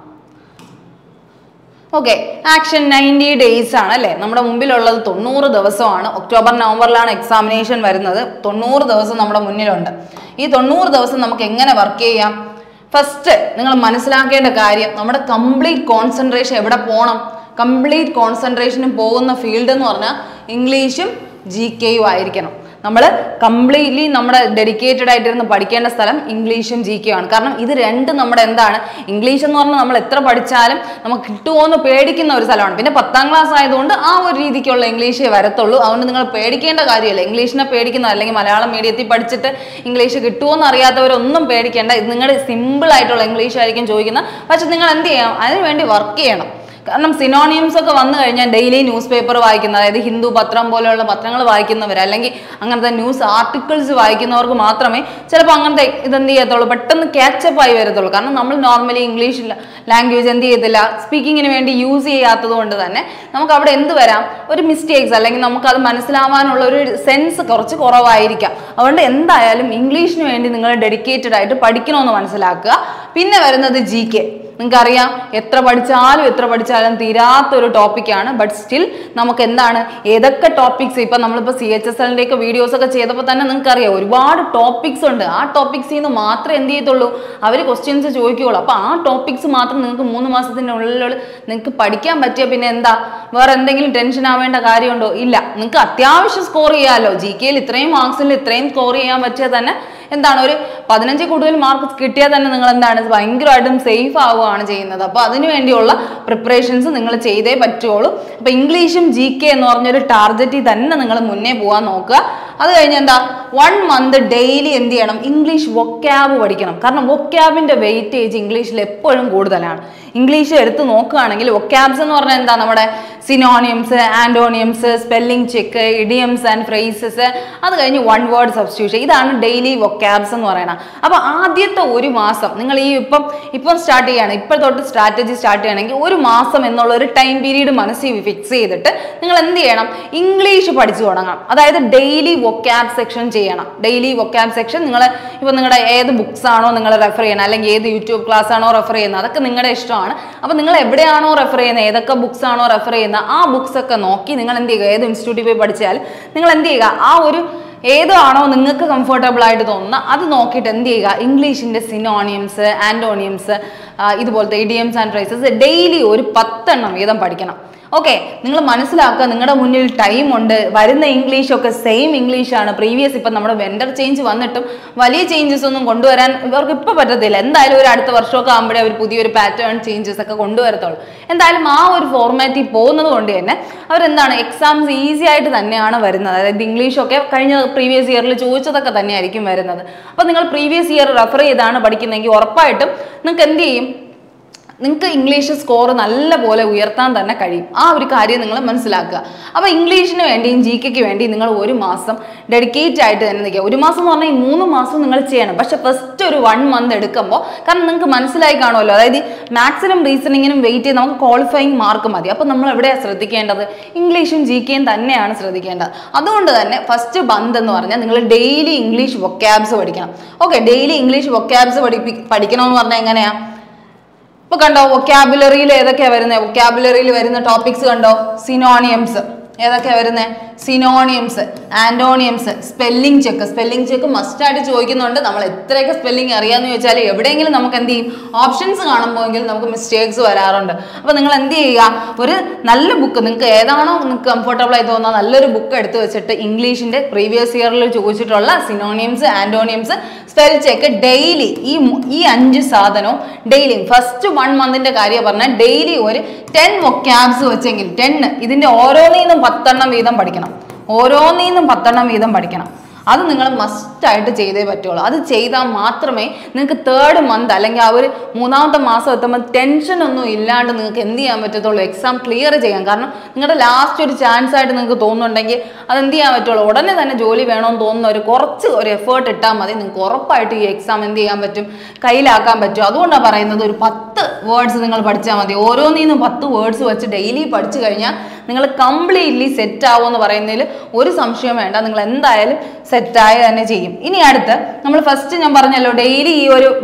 ഓക്കെ ആക്ഷൻ നയൻറ്റി ഡേയ്സ് ആണ് അല്ലേ നമ്മുടെ മുമ്പിലുള്ളത് തൊണ്ണൂറ് ദിവസമാണ് ഒക്ടോബർ നവംബറിലാണ് എക്സാമിനേഷൻ വരുന്നത് തൊണ്ണൂറ് ദിവസം നമ്മുടെ മുന്നിലുണ്ട് ഈ തൊണ്ണൂറ് ദിവസം നമുക്ക് എങ്ങനെ വർക്ക് ചെയ്യാം ഫസ്റ്റ് നിങ്ങൾ മനസ്സിലാക്കേണ്ട കാര്യം നമ്മുടെ കംപ്ലീറ്റ് കോൺസെൻട്രേഷൻ എവിടെ പോകണം കംപ്ലീറ്റ് കോൺസെൻട്രേഷനും പോകുന്ന ഫീൽഡ് എന്ന് പറഞ്ഞാൽ ഇംഗ്ലീഷും ജി കെയും ആയിരിക്കണം നമ്മൾ കംപ്ലീറ്റ്ലി നമ്മുടെ ഡെഡിക്കേറ്റഡ് ആയിട്ടിരുന്ന് പഠിക്കേണ്ട സ്ഥലം ഇംഗ്ലീഷും ജി കെ ആണ് കാരണം ഇത് രണ്ടും നമ്മുടെ എന്താണ് ഇംഗ്ലീഷ് എന്ന് പറഞ്ഞാൽ നമ്മൾ എത്ര പഠിച്ചാലും നമുക്ക് കിട്ടുമോ എന്ന് പേടിക്കുന്ന ഒരു സ്ഥലമാണ് പിന്നെ പത്താം ക്ലാസ് ആയതുകൊണ്ട് ആ ഒരു രീതിക്കുള്ള ഇംഗ്ലീഷേ വരത്തുള്ളൂ അതുകൊണ്ട് നിങ്ങൾ പേടിക്കേണ്ട കാര്യമില്ല ഇംഗ്ലീഷിനെ പേടിക്കുന്ന അല്ലെങ്കിൽ മലയാളം മീഡിയത്തിൽ പഠിച്ചിട്ട് ഇംഗ്ലീഷ് കിട്ടുമോ എന്ന് അറിയാത്തവരൊന്നും പേടിക്കേണ്ട ഇത് നിങ്ങളുടെ സിമ്പിൾ ആയിട്ടുള്ള ഇംഗ്ലീഷ് ആയിരിക്കും ചോദിക്കുന്നത് പക്ഷെ നിങ്ങൾ എന്ത് ചെയ്യണം അതിന് വേണ്ടി വർക്ക് ചെയ്യണം കാരണം സിനോണിയംസ് ഒക്കെ വന്നു കഴിഞ്ഞാൽ ഡെയിലി ന്യൂസ് പേപ്പർ വായിക്കുന്ന അതായത് ഹിന്ദു പത്രം പോലെയുള്ള പത്രങ്ങൾ വായിക്കുന്നവർ അല്ലെങ്കിൽ അങ്ങനത്തെ ന്യൂസ് ആർട്ടിക്കിൾസ് വായിക്കുന്നവർക്ക് മാത്രമേ ചിലപ്പോൾ അങ്ങനത്തെ ഇതെന്ത് ചെയ്യത്തുള്ളൂ പെട്ടെന്ന് ക്യാച്ചപ്പ് ആയി വരത്തുള്ളൂ കാരണം നമ്മൾ നോർമലി ഇംഗ്ലീഷ് ലാംഗ്വേജ് എന്ത് ചെയ്യത്തില്ല സ്പീക്കിങ്ങിന് വേണ്ടി യൂസ് ചെയ്യാത്തത് കൊണ്ട് തന്നെ നമുക്ക് അവിടെ എന്ത് വരാം ഒരു മിസ്റ്റേക്സ് അല്ലെങ്കിൽ നമുക്ക് അത് മനസ്സിലാവാനുള്ള ഒരു സെൻസ് കുറച്ച് കുറവായിരിക്കാം അതുകൊണ്ട് എന്തായാലും ഇംഗ്ലീഷിന് വേണ്ടി നിങ്ങൾ ഡെഡിക്കേറ്റഡ് ആയിട്ട് പഠിക്കണമെന്ന് മനസ്സിലാക്കുക പിന്നെ വരുന്നത് ജി കെ നിങ്ങൾക്കറിയാം എത്ര പഠിച്ചാലും എത്ര പഠിച്ചാലും തീരാത്തൊരു ടോപ്പിക്കാണ് ബട്ട് സ്റ്റിൽ നമുക്ക് എന്താണ് ഏതൊക്കെ ടോപ്പിക്സ് ഇപ്പം നമ്മളിപ്പോൾ സി എച്ച് എസ് എല്ലിൻ്റെ ഒക്കെ വീഡിയോസ് ഒക്കെ ചെയ്തപ്പോൾ തന്നെ നിങ്ങൾക്ക് അറിയാം ഒരുപാട് ടോപ്പിക്സ് ഉണ്ട് ആ ടോപ്പിക്സിൽ നിന്ന് മാത്രമേ എന്ത് ചെയ്യത്തുള്ളൂ അവർ ക്വസ്റ്റ്യൻസ് ചോദിക്കുകയുള്ളൂ അപ്പോൾ ആ ടോപ്പിക്സ് മാത്രം നിങ്ങൾക്ക് മൂന്ന് മാസത്തിൻ്റെ ഉള്ളിൽ നിങ്ങൾക്ക് പഠിക്കാൻ പറ്റിയ പിന്നെ എന്താ വേറെ എന്തെങ്കിലും ടെൻഷൻ ആവേണ്ട കാര്യമുണ്ടോ ഇല്ല നിങ്ങൾക്ക് അത്യാവശ്യം സ്കോർ ചെയ്യാമല്ലോ ജി കെയിൽ ഇത്രയും മാർക്സിൽ ഇത്രയും സ്കോർ ചെയ്യാൻ പറ്റിയ തന്നെ എന്താണ് ഒരു പതിനഞ്ച് കൂടുതൽ മാർക്ക് കിട്ടിയാൽ തന്നെ നിങ്ങൾ എന്താണ് ഭയങ്കരമായിട്ടും സേഫ് ആവുകയാണ് ചെയ്യുന്നത് അപ്പോൾ അതിനു വേണ്ടിയുള്ള പ്രിപ്പറേഷൻസ് നിങ്ങൾ ചെയ്തേ പറ്റുള്ളൂ അപ്പോൾ ഇംഗ്ലീഷും ജി കെ എന്ന് പറഞ്ഞൊരു ടാർഗറ്റിൽ തന്നെ നിങ്ങൾ മുന്നേ പോകാൻ നോക്കുക അത് കഴിഞ്ഞ് എന്താ വൺ മന്ത് ഡെയിലി എന്ത് ചെയ്യണം ഇംഗ്ലീഷ് വൊക്കാബ് പഠിക്കണം കാരണം വൊക്കാബിന്റെ വെയിറ്റേജ് ഇംഗ്ലീഷിൽ എപ്പോഴും കൂടുതലാണ് ഇംഗ്ലീഷ് എടുത്ത് നോക്കുകയാണെങ്കിൽ വൊക്കാബ്സ് എന്ന് പറഞ്ഞാൽ എന്താ നമ്മുടെ synonyms antonyms spelling check idioms and phrases അത് കഴിഞ്ഞ് വൺ വേർഡ് സബ്സ്റ്റിറ്റ്യൂഷൻ ഇതാണ് ഡെയിലി വൊക്കാബ്സ് എന്ന് പറയുന്നത് അപ്പോൾ ആദ്യത്തെ ഒരു മാസം നിങ്ങൾ ഈ ഇപ്പം ഇപ്പം സ്റ്റാർട്ട് ചെയ്യാണ് ഇപ്പോൾ തൊട്ട് സ്ട്രാറ്റജി സ്റ്റാർട്ട് ചെയ്യണമെങ്കിൽ ഒരു മാസം എന്നുള്ള ഒരു ടൈം പീരീഡ് മനസ്സിൽ ഫിക്സ് ചെയ്തിട്ട് നിങ്ങൾ എന്ത് ചെയ്യണം ഇംഗ്ലീഷ് പഠിച്ചു തുടങ്ങണം അതായത് ഡെയിലി വൊക്കാബ് സെക്ഷൻ ചെയ്യണം ഡെയിലി വൊക്കാബ് സെക്ഷൻ നിങ്ങൾ ഇപ്പോൾ നിങ്ങളുടെ ഏത് ബുക്സ് ആണോ നിങ്ങൾ റെഫർ ചെയ്യണം അല്ലെങ്കിൽ ഏത് യൂട്യൂബ് ക്ലാസ് ആണോ റെഫർ ചെയ്യുന്നത് അതൊക്കെ നിങ്ങളുടെ ഇഷ്ടമാണ് അപ്പോൾ നിങ്ങൾ എവിടെയാണോ റെഫർ ചെയ്യുന്നത് ഏതൊക്കെ ബുക്സ് ആണോ റെഫർ ചെയ്യുന്നത് ആ ബുക്സ് ഒക്കെ നോക്കി നിങ്ങൾ എന്ത് ചെയ്യുക ഏത് ഇൻസ്റ്റിറ്റ്യൂട്ടിൽ പോയി പഠിച്ചാൽ നിങ്ങൾ എന്ത് ചെയ്യുക ആ ഒരു ഏതാണോ നിങ്ങൾക്ക് കംഫർട്ടബിൾ ആയിട്ട് തോന്നുന്ന അത് നോക്കിയിട്ട് എന്ത് ചെയ്യുക ഇംഗ്ലീഷിൻ്റെ സിനോണിയംസ് ആൻറ്റോണിയംസ് ഇതുപോലത്തെ ഇഡിയംസ് ആൻഡ് ഫ്രൈസസ് ഡെയിലി ഒരു പത്തെണ്ണം വീതം പഠിക്കണം ഓക്കെ നിങ്ങൾ മനസ്സിലാക്കുക നിങ്ങളുടെ മുന്നിൽ ടൈം ഉണ്ട് വരുന്ന ഇംഗ്ലീഷ് ഒക്കെ സെയിം ഇംഗ്ലീഷാണ് പ്രീവിയസ് ഇപ്പം നമ്മുടെ വെൻഡർ ചേഞ്ച് വന്നിട്ടും വലിയ ചേഞ്ചസ് ഒന്നും കൊണ്ടുവരാൻ ഇവർക്ക് ഇപ്പോൾ പറ്റത്തില്ല എന്തായാലും ഒരു അടുത്ത വർഷമൊക്കെ ആകുമ്പോഴേ അവർ പുതിയൊരു പാറ്റേൺ ചേഞ്ചസ് ഒക്കെ കൊണ്ടുവരത്തുള്ളൂ എന്തായാലും ആ ഒരു ഫോർമാറ്റിൽ പോകുന്നത് കൊണ്ട് തന്നെ അവരെന്താണ് എക്സാംസ് ഈസി ആയിട്ട് തന്നെയാണ് വരുന്നത് അതായത് ഇംഗ്ലീഷൊക്കെ കഴിഞ്ഞ പ്രീവിയസ് ഇയറിൽ ചോദിച്ചതൊക്കെ തന്നെയായിരിക്കും വരുന്നത് അപ്പോൾ നിങ്ങൾ പ്രീവിയസ് ഇയർ റെഫർ ചെയ്താണ് പഠിക്കുന്നതെങ്കിൽ ഉറപ്പായിട്ടും നിങ്ങൾക്ക് എന്ത് ചെയ്യും നിങ്ങൾക്ക് ഇംഗ്ലീഷ് സ്കോർ നല്ല പോലെ ഉയർത്താൻ തന്നെ കഴിയും ആ ഒരു കാര്യം നിങ്ങൾ മനസ്സിലാക്കുക അപ്പോൾ ഇംഗ്ലീഷിന് വേണ്ടിയും ജി കെക്ക് വേണ്ടി നിങ്ങൾ ഒരു മാസം ഡെഡിക്കേറ്റ് ആയിട്ട് തന്നെ നിൽക്കുക ഒരു മാസം എന്ന് പറഞ്ഞാൽ ഈ മൂന്ന് മാസം നിങ്ങൾ ചെയ്യണം പക്ഷെ ഫസ്റ്റ് ഒരു വൺ മന്ത് എടുക്കുമ്പോൾ കാരണം നിങ്ങൾക്ക് മനസ്സിലായി കാണുമല്ലോ അതായത് മാത്സിനും റീസണിങ്ങിനും വെയിറ്റ് ചെയ്ത് നമുക്ക് ക്വാളിഫയിങ് മാർക്ക് മതി അപ്പോൾ നമ്മൾ എവിടെയാണ് ശ്രദ്ധിക്കേണ്ടത് ഇംഗ്ലീഷും ജി കെയും തന്നെയാണ് ശ്രദ്ധിക്കേണ്ടത് അതുകൊണ്ട് തന്നെ ഫസ്റ്റ് ബന്ദ് എന്ന് പറഞ്ഞാൽ നിങ്ങൾ ഡെയിലി ഇംഗ്ലീഷ് വൊക്കാബ്സ് പഠിക്കണം ഓക്കെ ഡെയിലി ഇംഗ്ലീഷ് വൊക്കാബ്സ് പഠിപ്പി പഠിക്കണമെന്ന് പറഞ്ഞാൽ എങ്ങനെയാണ് ഇപ്പൊ കണ്ടോ വൊക്കാബുലറിയിൽ ഏതൊക്കെയാ വരുന്നത് വൊക്കാബുലറിയിൽ വരുന്ന ടോപ്പിക്സ് കണ്ടോ സിനോണിയംസ് ഏതൊക്കെയാ വരുന്നത് synonyms antonyms spelling check spelling check മസ്റ്റായിട്ട് ചോദിക്കുന്നുണ്ട് നമ്മൾ എത്രയൊക്കെ സ്പെല്ലിംഗ് അറിയാമെന്ന് ചോദിച്ചാൽ എവിടെയെങ്കിലും നമുക്ക് എന്ത് ചെയ്യും ഓപ്ഷൻസ് കാണുമ്പോഴെങ്കിൽ നമുക്ക് മിസ്റ്റേക്സ് വരാറുണ്ട് അപ്പോൾ നിങ്ങൾ എന്ത് ചെയ്യുക ഒരു നല്ല ബുക്ക് നിങ്ങൾക്ക് ഏതാണോ നിങ്ങൾക്ക് കംഫർട്ടബിൾ ആയി തോന്നുന്ന നല്ലൊരു ബുക്ക് എടുത്ത് വെച്ചിട്ട് ഇംഗ്ലീഷിന്റെ പ്രീവിയസ് ഇയറിൽ ചോദിച്ചിട്ടുള്ള synonyms antonyms spell check daily ഈ മു- ഈ അഞ്ച് സാധനവും ഡെയിലി ഫസ്റ്റ് വൺ മന്തിന്റെ കാര്യം പറഞ്ഞാൽ ഡെയിലി ഒരു ടെൻ വൊക്കാബ്സ് വെച്ചെങ്കിൽ ടെൻ ഇതിന്റെ ഓരോന്നിന്നും പത്തെണ്ണം വീതം പഠിക്കണം ഓരോന്നിന്നും പത്തെണ്ണം വീതം പഠിക്കണം അത് നിങ്ങൾ മസ്റ്റായിട്ട് ചെയ്തേ പറ്റുള്ളൂ അത് ചെയ്താൽ മാത്രമേ നിങ്ങൾക്ക് തേർഡ് മന്ത് അല്ലെങ്കിൽ ആ ഒരു മൂന്നാമത്തെ മാസം എത്തുമ്പോൾ ടെൻഷൻ ഒന്നും ഇല്ലാണ്ട് നിങ്ങൾക്ക് എന്ത് ചെയ്യാൻ പറ്റത്തുള്ളൂ എക്സാം ക്ലിയർ ചെയ്യാൻ കാരണം നിങ്ങളുടെ ലാസ്റ്റ് ഒരു ചാൻസ് ആയിട്ട് നിങ്ങൾക്ക് തോന്നുന്നുണ്ടെങ്കിൽ അത് എന്ത് ചെയ്യാൻ പറ്റുള്ളൂ ഉടനെ തന്നെ ജോലി വേണമെന്ന് തോന്നുന്ന ഒരു കുറച്ച് ഒരു എഫേർട്ട് ഇട്ടാൽ മതി നിങ്ങൾക്ക് ഉറപ്പായിട്ട് ഈ എക്സാം എന്ത് ചെയ്യാൻ പറ്റും കയ്യിലാക്കാൻ പറ്റും അതുകൊണ്ടാണ് പറയുന്നത് ഒരു പത്ത് വേർഡ്സ് നിങ്ങൾ പഠിച്ചാൽ മതി ഓരോന്നിന്നും പത്ത് വേർഡ്സ് വെച്ച് ഡെയിലി പഠിച്ചു കഴിഞ്ഞാൽ നിങ്ങൾ കംപ്ലീറ്റ്ലി സെറ്റ് ആവുമെന്ന് പറയുന്നതിൽ ഒരു സംശയം വേണ്ട നിങ്ങൾ എന്തായാലും സെറ്റായി തന്നെ ചെയ്യും ഇനി അടുത്ത് നമ്മൾ ഫസ്റ്റ് ഞാൻ പറഞ്ഞല്ലോ ഡെയിലി ഈ ഒരു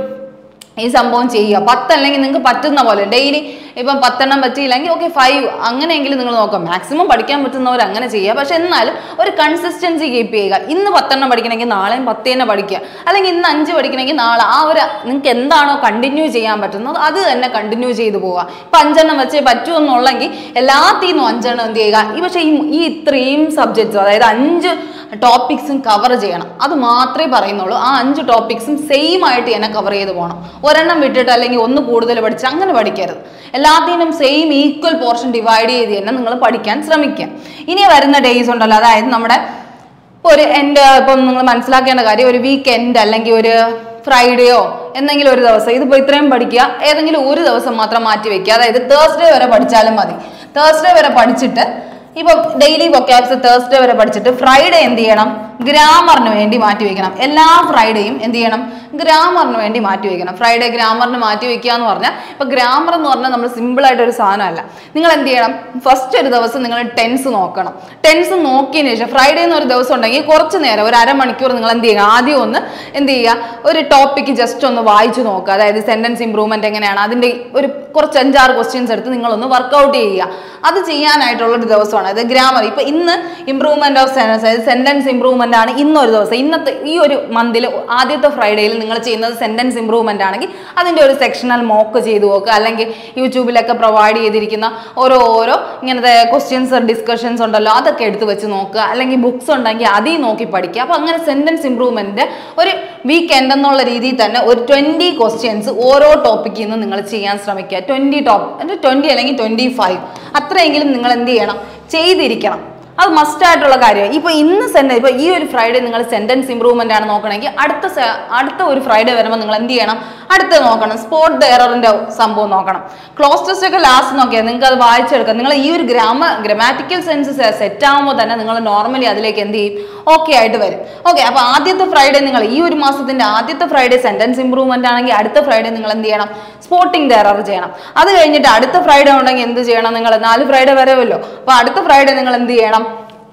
ഈ സംഭവം ചെയ്യുക പത്തല്ലെങ്കിൽ നിങ്ങൾക്ക് പറ്റുന്ന പോലെ ഡെയിലി ഇപ്പം പത്തെണ്ണം പറ്റിയില്ലെങ്കിൽ ഓക്കെ ഫൈവ് അങ്ങനെയെങ്കിലും നിങ്ങൾ നോക്കാം മാക്സിമം പഠിക്കാൻ പറ്റുന്നവർ അങ്ങനെ ചെയ്യുക പക്ഷെ എന്നാലും ഒരു കൺസിസ്റ്റൻസി കീപ്പ് ചെയ്യുക ഇന്ന് പത്തെണ്ണം പഠിക്കണമെങ്കിൽ നാളെയും പത്ത് തന്നെ പഠിക്കുക അല്ലെങ്കിൽ ഇന്ന് അഞ്ച് പഠിക്കണമെങ്കിൽ നാളെ ആ ഒരു നിങ്ങൾക്ക് എന്താണോ കണ്ടിന്യൂ ചെയ്യാൻ പറ്റുന്നത് അത് തന്നെ കണ്ടിന്യൂ ചെയ്തു പോവുക ഇപ്പം അഞ്ചെണ്ണം വെച്ചേ പറ്റൂ എന്നുള്ളെങ്കിൽ എല്ലാത്തിൽ നിന്നും അഞ്ചെണ്ണം എന്ത് ചെയ്യുക ഈ പക്ഷേ ഈ ഈ ഇത്രയും സബ്ജക്ട്സ് അതായത് അഞ്ച് ടോപ്പിക്സും കവർ ചെയ്യണം അത് മാത്രമേ പറയുന്നുള്ളൂ ആ അഞ്ച് ടോപ്പിക്സും സെയിം ആയിട്ട് തന്നെ കവർ ചെയ്ത് പോകണം ഒരെണ്ണം വിട്ടിട്ട് അല്ലെങ്കിൽ ഒന്ന് കൂടുതൽ പഠിച്ച് അങ്ങനെ പഠിക്കരുത് എല്ലാത്തിനും സെയിം ഈക്വൽ പോർഷൻ ഡിവൈഡ് ചെയ്ത് തന്നെ നിങ്ങൾ പഠിക്കാൻ ശ്രമിക്കുക ഇനി വരുന്ന ഡേയ്സ് ഉണ്ടല്ലോ അതായത് നമ്മുടെ ഇപ്പോൾ ഒരു എൻ്റെ ഇപ്പം നിങ്ങൾ മനസ്സിലാക്കേണ്ട കാര്യം ഒരു വീക്കെൻഡ് അല്ലെങ്കിൽ ഒരു ഫ്രൈഡേയോ എന്തെങ്കിലും ഒരു ദിവസം ഇതിപ്പോൾ ഇത്രയും പഠിക്കുക ഏതെങ്കിലും ഒരു ദിവസം മാത്രം മാറ്റി വെക്കുക അതായത് തേഴ്സ്ഡേ വരെ പഠിച്ചാലും മതി തേഴ്സ്ഡേ വരെ പഠിച്ചിട്ട് ഇപ്പം ഡെയിലി വൊക്കാബ്സ് തേഴ്സ്ഡേ വരെ പഠിച്ചിട്ട് ഫ്രൈഡേ എന്ത് ചെയ്യണം ഗ്രാമറിന് വേണ്ടി മാറ്റി വെക്കണം എല്ലാ ഫ്രൈഡേയും എന്ത് ചെയ്യണം ഗ്രാമറിന് വേണ്ടി മാറ്റി വെക്കണം ഫ്രൈഡേ ഗ്രാമറിന് മാറ്റി വെക്കുക എന്ന് പറഞ്ഞാൽ ഇപ്പൊ ഗ്രാമർ എന്ന് പറഞ്ഞാൽ നമ്മൾ സിമ്പിൾ ആയിട്ട് ഒരു സാധനമല്ല നിങ്ങൾ എന്ത് ചെയ്യണം ഫസ്റ്റ് ഒരു ദിവസം നിങ്ങൾ ടെൻസ് നോക്കണം ടെൻസ് നോക്കിയതിന് ശേഷം ഫ്രൈഡേ എന്ന് ഒരു ദിവസം ഉണ്ടെങ്കിൽ കുറച്ച് നേരം ഒരു അരമണിക്കൂർ നിങ്ങൾ എന്ത് ചെയ്യുക ആദ്യം ഒന്ന് എന്ത് ചെയ്യുക ഒരു ടോപ്പിക്ക് ജസ്റ്റ് ഒന്ന് വായിച്ചു നോക്കുക അതായത് സെന്റൻസ് ഇംപ്രൂവ്മെന്റ് എങ്ങനെയാണ് അതിന്റെ ഒരു കുറച്ച് അഞ്ചാറ് ക്വസ്റ്റ്യൻസ് എടുത്ത് നിങ്ങളൊന്ന് വർക്കൗട്ട് ചെയ്യുക അത് ചെയ്യാനായിട്ടുള്ള ഒരു ദിവസമാണ് അത് ഗ്രാമർ ഇപ്പൊ ഇന്ന് ഇംപ്രൂവ്മെന്റ് ഓഫ് സെൻറ്റൻസ് അതായത് സെന്റൻസ് ഇംപ്രൂവ്മെന്റ് ആണ് ഇന്നൊരു ദിവസം ഇന്നത്തെ ഈ ഒരു മന്തിൽ ആദ്യത്തെ ഫ്രൈഡേയിൽ നിങ്ങൾ ചെയ്യുന്നത് സെന്റൻസ് ഇംപ്രൂവ്മെന്റ് ആണെങ്കിൽ അതിന്റെ ഒരു സെക്ഷണൽ മോക്ക് ചെയ്തു നോക്കുക അല്ലെങ്കിൽ യൂട്യൂബിലൊക്കെ പ്രൊവൈഡ് ചെയ്തിരിക്കുന്ന ഓരോ ഓരോ ഇങ്ങനത്തെ ക്വസ്റ്റ്യൻസ് ഡിസ്കഷൻസ് ഉണ്ടല്ലോ അതൊക്കെ എടുത്ത് വെച്ച് നോക്കുക അല്ലെങ്കിൽ ബുക്സ് ഉണ്ടെങ്കിൽ അതിൽ നോക്കി പഠിക്കുക അപ്പോൾ അങ്ങനെ സെന്റൻസ് ഇംപ്രൂവ്മെന്റ് ഒരു വീക്കെൻഡ് എന്നുള്ള രീതിയിൽ തന്നെ ഒരു ട്വന്റി ക്വസ്റ്റ്യൻസ് ഓരോ ടോപ്പിക്കിൽ നിന്ന് നിങ്ങൾ ചെയ്യാൻ ശ്രമിക്കുക ട്വന്റി ടോപ്പ് ട്വന്റി അല്ലെങ്കിൽ ട്വന്റി ഫൈവ് അത്രയെങ്കിലും നിങ്ങൾ എന്ത് ചെയ്യണം ചെയ്തിരിക്കണം അത് മസ്റ്റ് ആയിട്ടുള്ള കാര്യമാണ് ഇപ്പൊ ഇന്ന് സെന്റൻസ് ഇപ്പൊ ഈ ഒരു ഫ്രൈഡേ നിങ്ങൾ സെന്റൻസ് ഇംപ്രൂവ്മെന്റ് ആണ് നോക്കണമെങ്കിൽ അടുത്ത സെ- അടുത്ത ഒരു ഫ്രൈഡേ വരുമ്പോൾ നിങ്ങൾ എന്ത് ചെയ്യണം അടുത്ത നോക്കണം സ്പോട്ട് എററിന്റെ സംഭവം നോക്കണം ക്ലോസ് ടെസ്റ്റ് ഒക്കെ ലാസ്റ്റ് നോക്കിയാൽ നിങ്ങൾക്ക് അത് വായിച്ചെടുക്കാം നിങ്ങൾ ഈ ഒരു ഗ്രാമ ഗ്രമാറ്റിക്കൽ സെൻസ് സെറ്റ് ആകുമ്പോൾ തന്നെ നിങ്ങൾ നോർമലി അതിലേക്ക് എന്ത് ചെയ്യും ഓക്കെ ആയിട്ട് വരും ഓക്കെ അപ്പൊ ആദ്യത്തെ ഫ്രൈഡേ നിങ്ങൾ ഈ ഒരു മാസത്തിന്റെ ആദ്യത്തെ ഫ്രൈഡേ സെന്റൻസ് ഇംപ്രൂവ്മെന്റ് ആണെങ്കിൽ അടുത്ത ഫ്രൈഡേ നിങ്ങൾ എന്ത് ചെയ്യണം സ്പോട്ടിംഗ് എറർ ചെയ്യണം അത് കഴിഞ്ഞിട്ട് അടുത്ത ഫ്രൈഡേ ഉണ്ടെങ്കിൽ എന്ത് ചെയ്യണം നിങ്ങൾ നാല് ഫ്രൈഡേ വരെയല്ലോ അപ്പൊ അടുത്ത ഫ്രൈഡേ നിങ്ങൾ എന്ത് ചെയ്യണം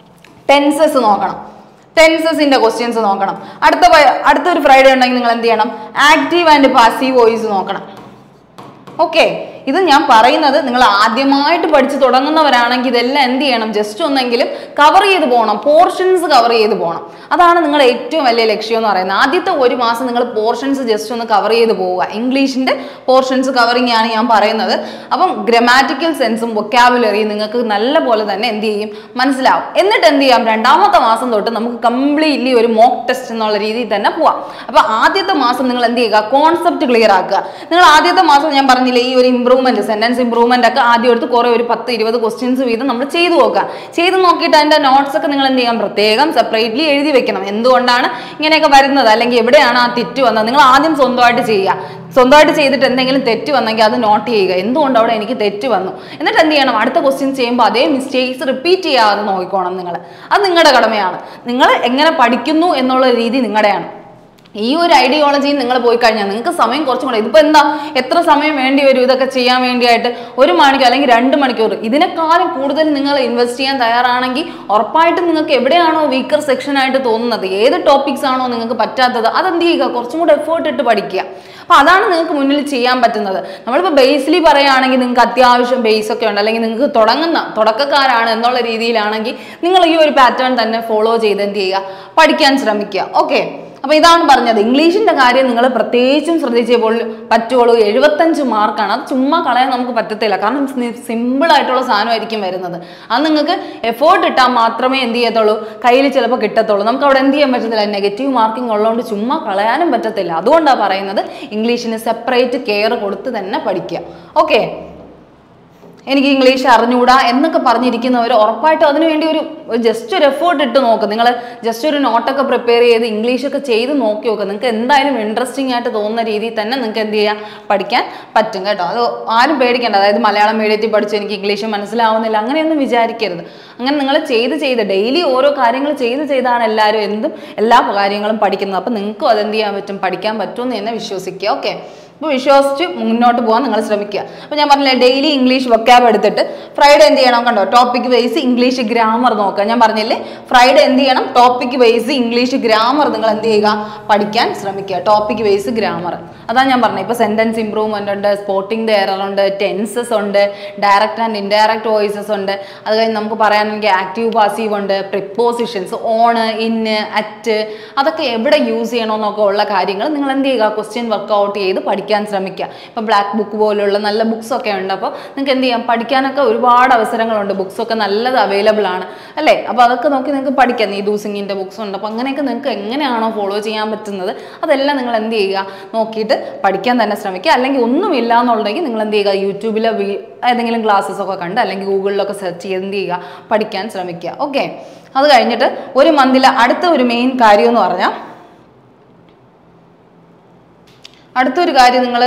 ടെൻസസ് നോക്കണം ടെൻസസിന്റെ ക്വസ്റ്റ്യൻസ് നോക്കണം അടുത്ത പ- അടുത്തൊരു ഫ്രൈഡേ ഉണ്ടെങ്കിൽ നിങ്ങൾ എന്ത് ചെയ്യണം ആക്റ്റീവ് ആൻഡ് പാസീവ് വോയിസ് നോക്കണം ഓക്കെ ഇത് ഞാൻ പറയുന്നത് നിങ്ങൾ ആദ്യമായിട്ട് പഠിച്ചു തുടങ്ങുന്നവരാണെങ്കിൽ ഇതെല്ലാം എന്ത് ചെയ്യണം ജസ്റ്റ് ഒന്നെങ്കിലും കവർ ചെയ്ത് പോകണം പോർഷൻസ് കവർ ചെയ്ത് പോകണം അതാണ് നിങ്ങളുടെ ഏറ്റവും വലിയ ലക്ഷ്യം എന്ന് പറയുന്നത് ആദ്യത്തെ ഒരു മാസം നിങ്ങൾ പോർഷൻസ് ജസ്റ്റ് ഒന്ന് കവർ ചെയ്ത് പോവുക ഇംഗ്ലീഷിന്റെ പോർഷൻസ് കവറിങ് ആണ് ഞാൻ പറയുന്നത് അപ്പം ഗ്രമാറ്റിക്കൽ സെൻസും വൊക്കാബുലറിയും നിങ്ങൾക്ക് നല്ല പോലെ തന്നെ എന്ത് ചെയ്യും മനസ്സിലാവും എന്നിട്ട് എന്ത് ചെയ്യാം രണ്ടാമത്തെ മാസം തൊട്ട് നമുക്ക് കംപ്ലീറ്റ്ലി ഒരു മോക്ക് ടെസ്റ്റ് എന്നുള്ള രീതിയിൽ തന്നെ പോവാം അപ്പൊ ആദ്യത്തെ മാസം നിങ്ങൾ എന്ത് ചെയ്യുക കോൺസെപ്റ്റ് ക്ലിയർ ആക്കുക നിങ്ങൾ ആദ്യത്തെ മാസം ഞാൻ പറഞ്ഞില്ലേ ഈ ഒരു ഇംപ്രൂവ്മെന്റ് സെന്റൻസ് ഇംപ്രൂവ്മെന്റ് ഒക്കെ ആദ്യം എടുത്ത് കുറെ ഒരു പത്ത് ഇരുപത് ക്വസ്റ്റ്യൻസ് വീതം നമ്മൾ ചെയ്തു നോക്കുക ചെയ്ത് നോക്കിയിട്ട് അതിന്റെ നോട്ട്സ് ഒക്കെ നിങ്ങൾ എന്ത് ചെയ്യാം പ്രത്യേകം സെപ്പറേറ്റ്ലി എഴുതി വെക്കണം എന്തുകൊണ്ടാണ് ഇങ്ങനെയൊക്കെ വരുന്നത് അല്ലെങ്കിൽ എവിടെയാണ് ആ തെറ്റ് വന്നത് നിങ്ങൾ ആദ്യം സ്വന്തമായിട്ട് ചെയ്യുക സ്വന്തമായിട്ട് ചെയ്തിട്ട് എന്തെങ്കിലും തെറ്റ് വന്നെങ്കിൽ അത് നോട്ട് ചെയ്യുക എന്തുകൊണ്ട് അവിടെ എനിക്ക് തെറ്റ് വന്നു എന്നിട്ട് എന്ത് ചെയ്യണം അടുത്ത ക്വസ്റ്റ്യൻ ചെയ്യുമ്പോൾ അതേ മിസ്റ്റേക്സ് റിപ്പീറ്റ് ചെയ്യാതെ നോക്കിക്കോണം നിങ്ങൾ അത് നിങ്ങളുടെ കടമയാണ് നിങ്ങൾ എങ്ങനെ പഠിക്കുന്നു എന്നുള്ള രീതി നിങ്ങളുടെയാണ് ഈ ഒരു ഐഡിയോളജിയിൽ നിങ്ങൾ പോയി കഴിഞ്ഞാൽ നിങ്ങൾക്ക് സമയം കുറച്ചും കൂടെ ഇതിപ്പോൾ എന്താ എത്ര സമയം വേണ്ടി വരും ഇതൊക്കെ ചെയ്യാൻ വേണ്ടിയായിട്ട് ഒരു മണിക്കൂർ അല്ലെങ്കിൽ രണ്ട് മണിക്കൂർ ഇതിനേക്കാളും കൂടുതൽ നിങ്ങൾ ഇൻവെസ്റ്റ് ചെയ്യാൻ തയ്യാറാണെങ്കിൽ ഉറപ്പായിട്ടും നിങ്ങൾക്ക് എവിടെയാണോ വീക്കർ സെക്ഷൻ ആയിട്ട് തോന്നുന്നത് ഏത് ടോപ്പിക്സ് ആണോ നിങ്ങൾക്ക് പറ്റാത്തത് അതെന്ത് ചെയ്യുക കുറച്ചും കൂടെ എഫേർട്ട് ഇട്ട് പഠിക്കുക അപ്പൊ അതാണ് നിങ്ങൾക്ക് മുന്നിൽ ചെയ്യാൻ പറ്റുന്നത് നമ്മളിപ്പോൾ ബേസിലി പറയുകയാണെങ്കിൽ നിങ്ങൾക്ക് അത്യാവശ്യം ബേസ് ഒക്കെ ഉണ്ട് അല്ലെങ്കിൽ നിങ്ങൾക്ക് തുടങ്ങുന്ന തുടക്കക്കാരാണ് എന്നുള്ള രീതിയിലാണെങ്കിൽ നിങ്ങൾ ഈ ഒരു പാറ്റേൺ തന്നെ ഫോളോ ചെയ്ത് എന്ത് ചെയ്യുക പഠിക്കാൻ ശ്രമിക്കുക ഓക്കെ അപ്പൊ ഇതാണ് പറഞ്ഞത് ഇംഗ്ലീഷിന്റെ കാര്യം നിങ്ങൾ പ്രത്യേകിച്ചും ശ്രദ്ധിച്ചപ്പോൾ പറ്റുള്ളൂ എഴുപത്തഞ്ച് മാർക്കാണ് അത് ചുമ്മാ കളയാൻ നമുക്ക് പറ്റത്തില്ല കാരണം സിമ്പിൾ ആയിട്ടുള്ള സാധനമായിരിക്കും വരുന്നത് അത് നിങ്ങൾക്ക് എഫേർട്ട് ഇട്ടാൽ മാത്രമേ എന്ത് ചെയ്യത്തുള്ളൂ കയ്യിൽ ചിലപ്പോൾ കിട്ടത്തുള്ളൂ നമുക്ക് അവിടെ എന്ത് ചെയ്യാൻ പറ്റത്തില്ല നെഗറ്റീവ് മാർക്കിംഗ് ഉള്ളതുകൊണ്ട് ചുമ്മാ കളയാനും പറ്റത്തില്ല അതുകൊണ്ടാണ് പറയുന്നത് ഇംഗ്ലീഷിന് സെപ്പറേറ്റ് കെയർ കൊടുത്ത് തന്നെ പഠിക്കുക ഓക്കെ എനിക്ക് ഇംഗ്ലീഷ് അറിഞ്ഞൂടാ എന്നൊക്കെ പറഞ്ഞിരിക്കുന്നവർ ഉറപ്പായിട്ടും അതിനു വേണ്ടി ഒരു ജസ്റ്റ് ഒരു എഫേർട്ട് ഇട്ട് നോക്ക് നിങ്ങൾ ജസ്റ്റ് ഒരു നോട്ടൊക്കെ പ്രിപ്പയർ ചെയ്ത് ഇംഗ്ലീഷൊക്കെ ചെയ്ത് നോക്കി നോക്കുക നിങ്ങൾക്ക് എന്തായാലും ഇൻട്രസ്റ്റിംഗ് ആയിട്ട് തോന്നുന്ന രീതിയിൽ തന്നെ നിങ്ങൾക്ക് എന്ത് ചെയ്യാം പഠിക്കാൻ പറ്റും കേട്ടോ അത് ആരും പേടിക്കേണ്ട അതായത് മലയാളം മീഡിയത്തിൽ പഠിച്ച് എനിക്ക് ഇംഗ്ലീഷ് മനസ്സിലാവുന്നില്ല അങ്ങനെയൊന്നും വിചാരിക്കരുത് അങ്ങനെ നിങ്ങൾ ചെയ്ത് ചെയ്ത് ഡെയിലി ഓരോ കാര്യങ്ങൾ ചെയ്ത് ചെയ്താണ് എല്ലാവരും എന്തും എല്ലാ കാര്യങ്ങളും പഠിക്കുന്നത് അപ്പം നിങ്ങൾക്കും അതെന്ത് ചെയ്യാൻ പറ്റും പഠിക്കാൻ പറ്റുമെന്ന് തന്നെ വിശ്വസിക്കുക ഓക്കെ അപ്പോൾ വിശ്വസിച്ച് മുന്നോട്ട് പോകാൻ നിങ്ങൾ ശ്രമിക്കുക അപ്പോൾ ഞാൻ പറഞ്ഞില്ലേ ഡെയിലി ഇംഗ്ലീഷ് വൊക്കാബ് എടുത്തിട്ട് ഫ്രൈഡേ എന്ത് ചെയ്യണം കണ്ടോ ടോപ്പിക് ബേസ് ഇംഗ്ലീഷ് ഗ്രാമർ നോക്കുക ഞാൻ പറഞ്ഞില്ലേ ഫ്രൈഡേ എന്ത് ചെയ്യണം ടോപ്പിക് ബേസ് ഇംഗ്ലീഷ് ഗ്രാമർ നിങ്ങൾ എന്ത് ചെയ്യുക പഠിക്കാൻ ശ്രമിക്കുക ടോപ്പിക് ബേസ് ഗ്രാമർ അതാ ഞാൻ പറഞ്ഞത് ഇപ്പോൾ സെൻറ്റൻസ് ഇംപ്രൂവ്മെൻ്റ് ഉണ്ട് സ്പോട്ടിംഗ് ദ എറർ ഉണ്ട് ടെൻസസ് ഉണ്ട് ഡയറക്റ്റ് ആൻഡ് ഇൻഡയറക്റ്റ് വോയിസസ് ഉണ്ട് അത് കഴിഞ്ഞ് നമുക്ക് പറയാനെങ്കിൽ ആക്റ്റീവ് പാസീവ് ഉണ്ട് പ്രിപ്പോസിഷൻസ് ഓണ് ഇന്ന് അറ്റ് അതൊക്കെ എവിടെ യൂസ് ചെയ്യണമെന്നൊക്കെ ഉള്ള കാര്യങ്ങൾ നിങ്ങൾ എന്ത് ചെയ്യുക ക്വസ്റ്റ്യൻ വർക്കൗട്ട് ചെയ്ത് പഠിക്കാൻ ശ്രമിക്കുക ഇപ്പോൾ ബ്ലാക്ക് ബുക്ക് പോലുള്ള നല്ല ബുക്സ് ഒക്കെ ഉണ്ട് അപ്പോൾ നിങ്ങൾക്ക് എന്ത് ചെയ്യാം പഠിക്കാനൊക്കെ ഒരുപാട് അവസരങ്ങളുണ്ട് ബുക്സ് ഒക്കെ നല്ലത് അവൈലബിൾ ആണ് അല്ലേ അപ്പോൾ അതൊക്കെ നോക്കി നിങ്ങൾക്ക് പഠിക്കാം നീതു സിംഗിൻ്റെ ബുക്സ് ഉണ്ട് അപ്പോൾ അങ്ങനെയൊക്കെ നിങ്ങൾക്ക് എങ്ങനെയാണോ ഫോളോ ചെയ്യാൻ പറ്റുന്നത് അതെല്ലാം നിങ്ങൾ എന്ത് ചെയ്യുക നോക്കിയിട്ട് പഠിക്കാൻ തന്നെ ശ്രമിക്കുക അല്ലെങ്കിൽ ഒന്നുമില്ല എന്നുണ്ടെങ്കിൽ നിങ്ങൾ എന്ത് ചെയ്യുക യൂട്യൂബിലെ വീ- ഏതെങ്കിലും ക്ലാസ്സസ് ഒക്കെ കണ്ട് അല്ലെങ്കിൽ ഗൂഗിളിലൊക്കെ സെർച്ച് ചെയ്ത് എന്ത് ചെയ്യുക പഠിക്കാൻ ശ്രമിക്കുക ഓക്കെ അത് കഴിഞ്ഞിട്ട് ഒരു മന്തിലെ അടുത്ത ഒരു മെയിൻ കാര്യം എന്ന് പറഞ്ഞാൽ അടുത്തൊരു കാര്യം നിങ്ങൾ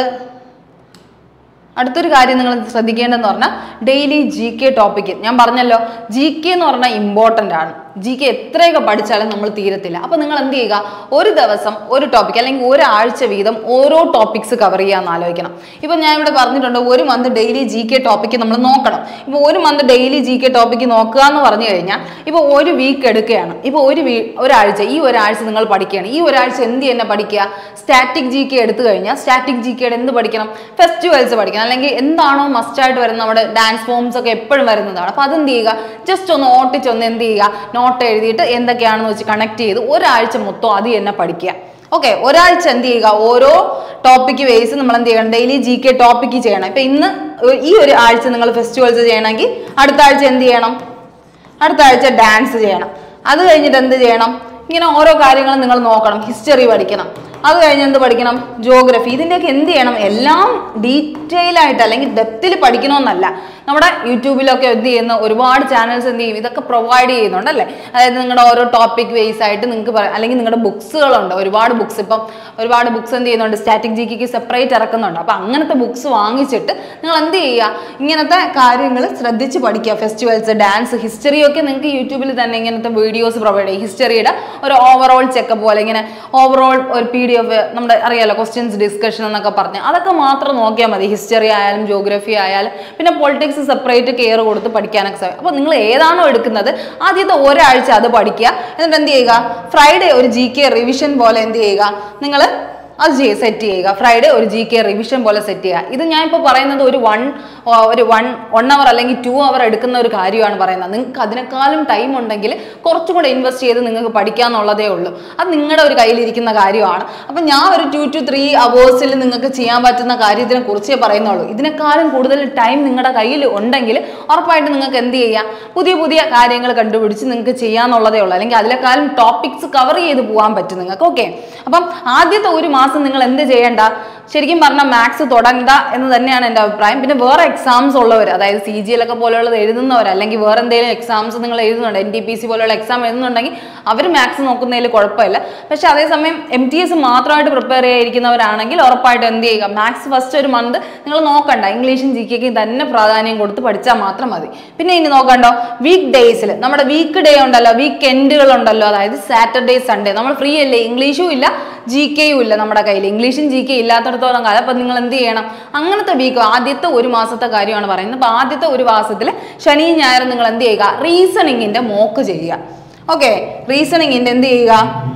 അടുത്തൊരു കാര്യം നിങ്ങൾ ശ്രദ്ധിക്കേണ്ടതെന്ന് പറഞ്ഞാൽ ഡെയിലി ജി കെ ടോപ്പിക്ക് ഞാൻ പറഞ്ഞല്ലോ ജി കെ എന്ന് പറഞ്ഞാൽ ഇമ്പോർട്ടൻ്റ് ആണ് ജി കെ എത്രയൊക്കെ പഠിച്ചാലും നമ്മൾ തീരത്തില്ല അപ്പോൾ നിങ്ങൾ എന്ത് ചെയ്യുക ഒരു ദിവസം ഒരു ടോപ്പിക് അല്ലെങ്കിൽ ഒരാഴ്ച വീതം ഓരോ ടോപ്പിക്സ് കവർ ചെയ്യാമെന്ന് ആലോചിക്കണം ഇപ്പോൾ ഞാൻ ഇവിടെ പറഞ്ഞിട്ടുണ്ട് ഒരു month daily G K topic നമ്മൾ നോക്കണം ഇപ്പോൾ ഒരു month daily G K topic നോക്കുക എന്ന് പറഞ്ഞു കഴിഞ്ഞാൽ ഇപ്പോൾ ഒരു വീക്ക് എടുക്കുകയാണ് ഇപ്പോൾ ഒരു വീ ഒരാഴ്ച ഈ ഒരാഴ്ച നിങ്ങൾ പഠിക്കുകയാണ് ഈ ഒരാഴ്ച എന്ത് തന്നെ പഠിക്കുക സ്റ്റാറ്റിക് ജി കെ എടുത്തു കഴിഞ്ഞാൽ സ്റ്റാറ്റിക് ജി കെയുടെ എന്ത് പഠിക്കണം ഫെസ്റ്റിവൽസ് പഠിക്കണം അല്ലെങ്കിൽ എന്താണോ മസ്റ്റായിട്ട് വരുന്ന നമ്മുടെ ഡാൻസ് ഫോംസ് ഒക്കെ എപ്പോഴും വരുന്നതാണ് അപ്പോൾ അതെന്ത് ചെയ്യുക ജസ്റ്റ് ഒന്ന് ഓട്ടിച്ചൊന്ന് എന്ത് ചെയ്യുക നോട്ട് എഴുതിയിട്ട് എന്തൊക്കെയാണെന്ന് വെച്ച് കണക്ട് ചെയ്ത് ഒരാഴ്ച മൊത്തം അത് തന്നെ പഠിക്കുക ഓക്കെ ഒരാഴ്ച എന്ത് ചെയ്യുക ഓരോ ടോപ്പിക്ക് ബേസ് നമ്മൾ എന്ത് ചെയ്യണം ഡെയിലി ജി കെ ടോപ്പിക്ക് ചെയ്യണം ഇപ്പം ഇന്ന് ഈ ഒരു ആഴ്ച നിങ്ങൾ ഫെസ്റ്റിവൽസ് ചെയ്യണമെങ്കിൽ അടുത്ത ആഴ്ച എന്ത് ചെയ്യണം അടുത്ത ആഴ്ച ഡാൻസ് ചെയ്യണം അത് കഴിഞ്ഞിട്ട് എന്ത് ചെയ്യണം ഇങ്ങനെ ഓരോ കാര്യങ്ങളും നിങ്ങൾ നോക്കണം ഹിസ്റ്ററി പഠിക്കണം അത് കഴിഞ്ഞ് എന്ത് പഠിക്കണം ജോഗ്രഫി ഇതിൻ്റെയൊക്കെ എന്ത് ചെയ്യണം എല്ലാം ഡീറ്റെയിൽ ആയിട്ട് അല്ലെങ്കിൽ ഡെപ്തിൽ പഠിക്കണമെന്നല്ല നമ്മുടെ യൂട്യൂബിലൊക്കെ എന്ത് ചെയ്യുന്ന ഒരുപാട് ചാനൽസ് എന്ത് ചെയ്യും ഇതൊക്കെ പ്രൊവൈഡ് ചെയ്യുന്നുണ്ട് അല്ലേ അതായത് നിങ്ങളുടെ ഓരോ ടോപ്പിക് ബേസ് ആയിട്ട് നിങ്ങൾക്ക് പറയാം അല്ലെങ്കിൽ നിങ്ങളുടെ ബുക്സുകളുണ്ട് ഒരുപാട് ബുക്സ് ഇപ്പം ഒരുപാട് ബുക്സ് എന്ത് ചെയ്യുന്നുണ്ട് സ്റ്റാറ്റിക് ജി കെക്ക് സെപ്പറേറ്റ് ഇറക്കുന്നുണ്ട് അപ്പം അങ്ങനത്തെ ബുക്സ് വാങ്ങിച്ചിട്ട് നിങ്ങൾ എന്ത് ചെയ്യുക ഇങ്ങനത്തെ കാര്യങ്ങൾ ശ്രദ്ധിച്ച് പഠിക്കുക ഫെസ്റ്റിവൽസ് ഡാൻസ് ഹിസ്റ്ററി ഒക്കെ നിങ്ങൾക്ക് യൂട്യൂബിൽ തന്നെ ഇങ്ങനത്തെ വീഡിയോസ് പ്രൊവൈഡ് ചെയ്യും ഹിസ്റ്ററിയുടെ ഒരു ഓവറോൾ ചെക്കപ്പ് പോലെ ഇങ്ങനെ ഓവറോൾ ഒരു പി ഡി എഫ് നമ്മുടെ അറിയാലോ ക്വസ്റ്റ്യൻസ് ഡിസ്കഷൻ എന്നൊക്കെ പറഞ്ഞ് അതൊക്കെ മാത്രം നോക്കിയാൽ മതി ഹിസ്റ്ററി ആയാലും ജോഗ്രഫി ആയാലും പിന്നെ പൊളിറ്റിക്സ് സെപ്പറേറ്റ് കെയർ കൊടുത്ത് പഠിക്കാനൊക്കെ സാധിക്കും അപ്പോൾ നിങ്ങൾ ഏതാണോ എടുക്കുന്നത് ആദ്യത്തെ ഒരാഴ്ച അത് പഠിക്കുക എന്നിട്ട് എന്ത് ചെയ്യുക ഫ്രൈഡേ ഒരു ജി കെ റിവിഷൻ പോലെ എന്ത് ചെയ്യുക നിങ്ങൾ അത് ചെയ്യ സെറ്റ് ചെയ്യുക ഫ്രൈഡേ ഒരു ജി കെ റിവിഷൻ പോലെ സെറ്റ് ചെയ്യുക ഇത് ഞാൻ ഇപ്പോൾ പറയുന്നത് ഒരു വൺ ഒരു വൺ വൺ അവർ അല്ലെങ്കിൽ ടു അവർ എടുക്കുന്ന ഒരു കാര്യമാണ് പറയുന്നത് നിങ്ങൾക്ക് അതിനേക്കാളും ടൈം ഉണ്ടെങ്കിൽ കുറച്ചും കൂടെ ഇൻവെസ്റ്റ് ചെയ്ത് നിങ്ങൾക്ക് പഠിക്കാന്നുള്ളതേ ഉള്ളൂ അത് നിങ്ങളുടെ ഒരു കയ്യിലിരിക്കുന്ന കാര്യമാണ് അപ്പം ഞാൻ ഒരു ടു ടു ത്രീ അവേഴ്സിൽ നിങ്ങൾക്ക് ചെയ്യാൻ പറ്റുന്ന കാര്യത്തിനെ കുറിച്ചേ പറയുന്നുള്ളൂ ഇതിനേക്കാളും കൂടുതൽ ടൈം നിങ്ങളുടെ കയ്യിൽ ഉണ്ടെങ്കിൽ ഉറപ്പായിട്ട് നിങ്ങൾക്ക് എന്ത് ചെയ്യാം പുതിയ പുതിയ കാര്യങ്ങൾ കണ്ടുപിടിച്ച് നിങ്ങൾക്ക് ചെയ്യാന്നുള്ളതേ ഉള്ളൂ അല്ലെങ്കിൽ അതിനേക്കാളും ടോപ്പിക്സ് കവർ ചെയ്ത് പോകാൻ പറ്റും നിങ്ങൾക്ക് ഓക്കെ അപ്പം ആദ്യത്തെ ഒരു മാസം നിങ്ങൾ എന്ത് ചെയ്യേണ്ട ശരിക്കും പറഞ്ഞാൽ മാത്സ് തുടങ്ങണ്ട എന്ന് തന്നെയാണ് എൻ്റെ അഭിപ്രായം പിന്നെ വേറെ എക്സാംസ് ഉള്ളവർ അതായത് സി ജി എൽ ഒക്കെ പോലെയുള്ളത് എഴുതുന്നവർ അല്ലെങ്കിൽ വേറെ എന്തെങ്കിലും എക്സാംസ് നിങ്ങൾ എഴുതുന്നുണ്ട് എൻ ടി പി സി പോലെയുള്ള എക്സാം എഴുതുന്നുണ്ടെങ്കിൽ അവർ മാത്സ് നോക്കുന്നതിൽ കുഴപ്പമില്ല പക്ഷെ അതേസമയം എം ടി എസ് മാത്രമായിട്ട് പ്രിപ്പയർ ചെയ്തിരിക്കുന്നവരാണെങ്കിൽ ഉറപ്പായിട്ട് എന്ത് ചെയ്യുക മാത്സ് ഫസ്റ്റ് ഒരു മന്ത് നിങ്ങൾ നോക്കണ്ട ഇംഗ്ലീഷും ജി കെക്കും തന്നെ പ്രാധാന്യം കൊടുത്ത് പഠിച്ചാൽ മാത്രം മതി പിന്നെ ഇനി നോക്കണ്ടോ വീക്ക് ഡേയ്സിൽ നമ്മുടെ വീക്ക് ഡേ ഉണ്ടല്ലോ വീക്ക് എൻഡുകൾ ഉണ്ടല്ലോ അതായത് സാറ്റർഡേ സൺഡേ നമ്മൾ ഫ്രീ അല്ലേ ഇംഗ്ലീഷും ഇല്ല ജി കെയും ഇല്ല നമ്മുടെ കയ്യിൽ ഇംഗ്ലീഷും ജി കെ ഇല്ലാത്തടത്തോളം കാലം അപ്പം നിങ്ങൾ എന്ത് ചെയ്യണം അങ്ങനത്തെ വീക്ക് ആദ്യത്തെ ഒരു മാസത്തെ കാര്യമാണ് പറയുന്നത് അപ്പോൾ ആദ്യത്തെ ഒരു മാസത്തിൽ ശനിയും ഞായറും നിങ്ങൾ എന്ത് ചെയ്യുക റീസണിങ്ങിൻ്റെ മോക്ക് ചെയ്യുക ഓക്കെ റീസണിങ്ങിൻ്റെ എന്ത് ചെയ്യുക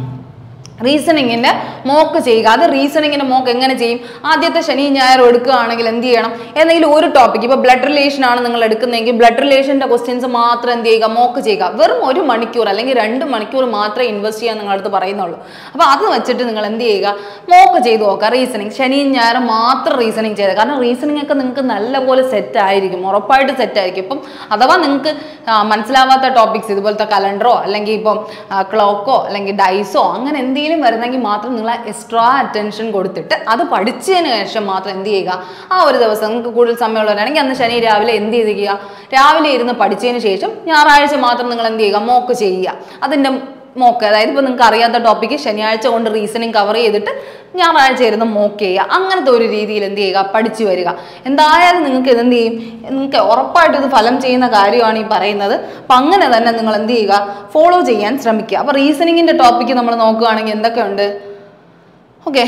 റീസണിങ്ങിന്റെ മോക്ക് ചെയ്യുക അത് റീസണിങ്ങിന്റെ മോക്ക് എങ്ങനെ ചെയ്യും ആദ്യത്തെ ശനി ഞായറും എടുക്കുകയാണെങ്കിൽ എന്ത് ചെയ്യണം എന്തെങ്കിലും ഒരു ടോപ്പിക് ഇപ്പോൾ ബ്ലഡ് റിലേഷൻ ആണ് നിങ്ങൾ എടുക്കുന്നതെങ്കിൽ ബ്ലഡ് റിലേഷന്റെ ക്വസ്റ്റ്യൻസ് മാത്രം എന്ത് ചെയ്യുക മോക്ക് ചെയ്യുക വെറും ഒരു മണിക്കൂർ അല്ലെങ്കിൽ രണ്ട് മണിക്കൂർ മാത്രമേ ഇൻവെസ്റ്റ് ചെയ്യാൻ നിങ്ങളടുത്ത് പറയുന്നുള്ളൂ അപ്പോൾ അത് വെച്ചിട്ട് നിങ്ങൾ എന്ത് ചെയ്യുക മോക്ക് ചെയ്ത് നോക്കുക റീസണിങ് ശനിയും ഞായറും മാത്രം റീസണിങ് ചെയ്ത് കാരണം റീസണിങ് ഒക്കെ നിങ്ങൾക്ക് നല്ലപോലെ സെറ്റ് ആയിരിക്കും ഉറപ്പായിട്ട് സെറ്റ് ആയിരിക്കും ഇപ്പം അഥവാ നിങ്ങൾക്ക് മനസ്സിലാവാത്ത ടോപ്പിക്സ് ഇതുപോലത്തെ കലണ്ടറോ അല്ലെങ്കിൽ ഇപ്പം ക്ലോക്കോ അല്ലെങ്കിൽ ഡൈസോ അങ്ങനെ എന്തെങ്കിലും വരുന്നെങ്കിൽ മാത്രം നിങ്ങൾ എക്സ്ട്രാ അറ്റൻഷൻ കൊടുത്തിട്ട് അത് പഠിച്ചതിന് ശേഷം മാത്രം എന്ത് ചെയ്യുക ആ ഒരു ദിവസം നിങ്ങൾക്ക് കൂടുതൽ സമയമുള്ളവരാണെങ്കിൽ അന്ന് ശനി രാവിലെ എന്ത് ചെയ്തിരിക്കുക രാവിലെ ഇരുന്ന് പഠിച്ചതിന് ശേഷം ഞായറാഴ്ച മാത്രം നിങ്ങൾ എന്ത് ചെയ്യുക മോക്ക് ചെയ്യുക അതിൻ്റെ മോക്ക് അതായത് ഇപ്പോൾ നിങ്ങൾക്ക് അറിയാത്ത ടോപ്പിക്ക് ശനിയാഴ്ച കൊണ്ട് റീസണിങ് കവർ ചെയ്തിട്ട് ഞായറാഴ്ച ഇരുന്ന് മോക്ക് ചെയ്യുക അങ്ങനത്തെ ഒരു രീതിയിൽ എന്ത് ചെയ്യുക പഠിച്ചു വരിക എന്തായാലും നിങ്ങൾക്ക് ഇത് എന്ത് ചെയ്യും നിങ്ങൾക്ക് ഉറപ്പായിട്ട് ഇത് ഫലം ചെയ്യുന്ന കാര്യമാണ് ഈ പറയുന്നത് അപ്പം അങ്ങനെ തന്നെ നിങ്ങൾ എന്ത് ചെയ്യുക ഫോളോ ചെയ്യാൻ ശ്രമിക്കുക അപ്പോൾ റീസണിങ്ങിൻ്റെ ടോപ്പിക്ക് നമ്മൾ നോക്കുകയാണെങ്കിൽ എന്തൊക്കെയുണ്ട് ഓക്കെ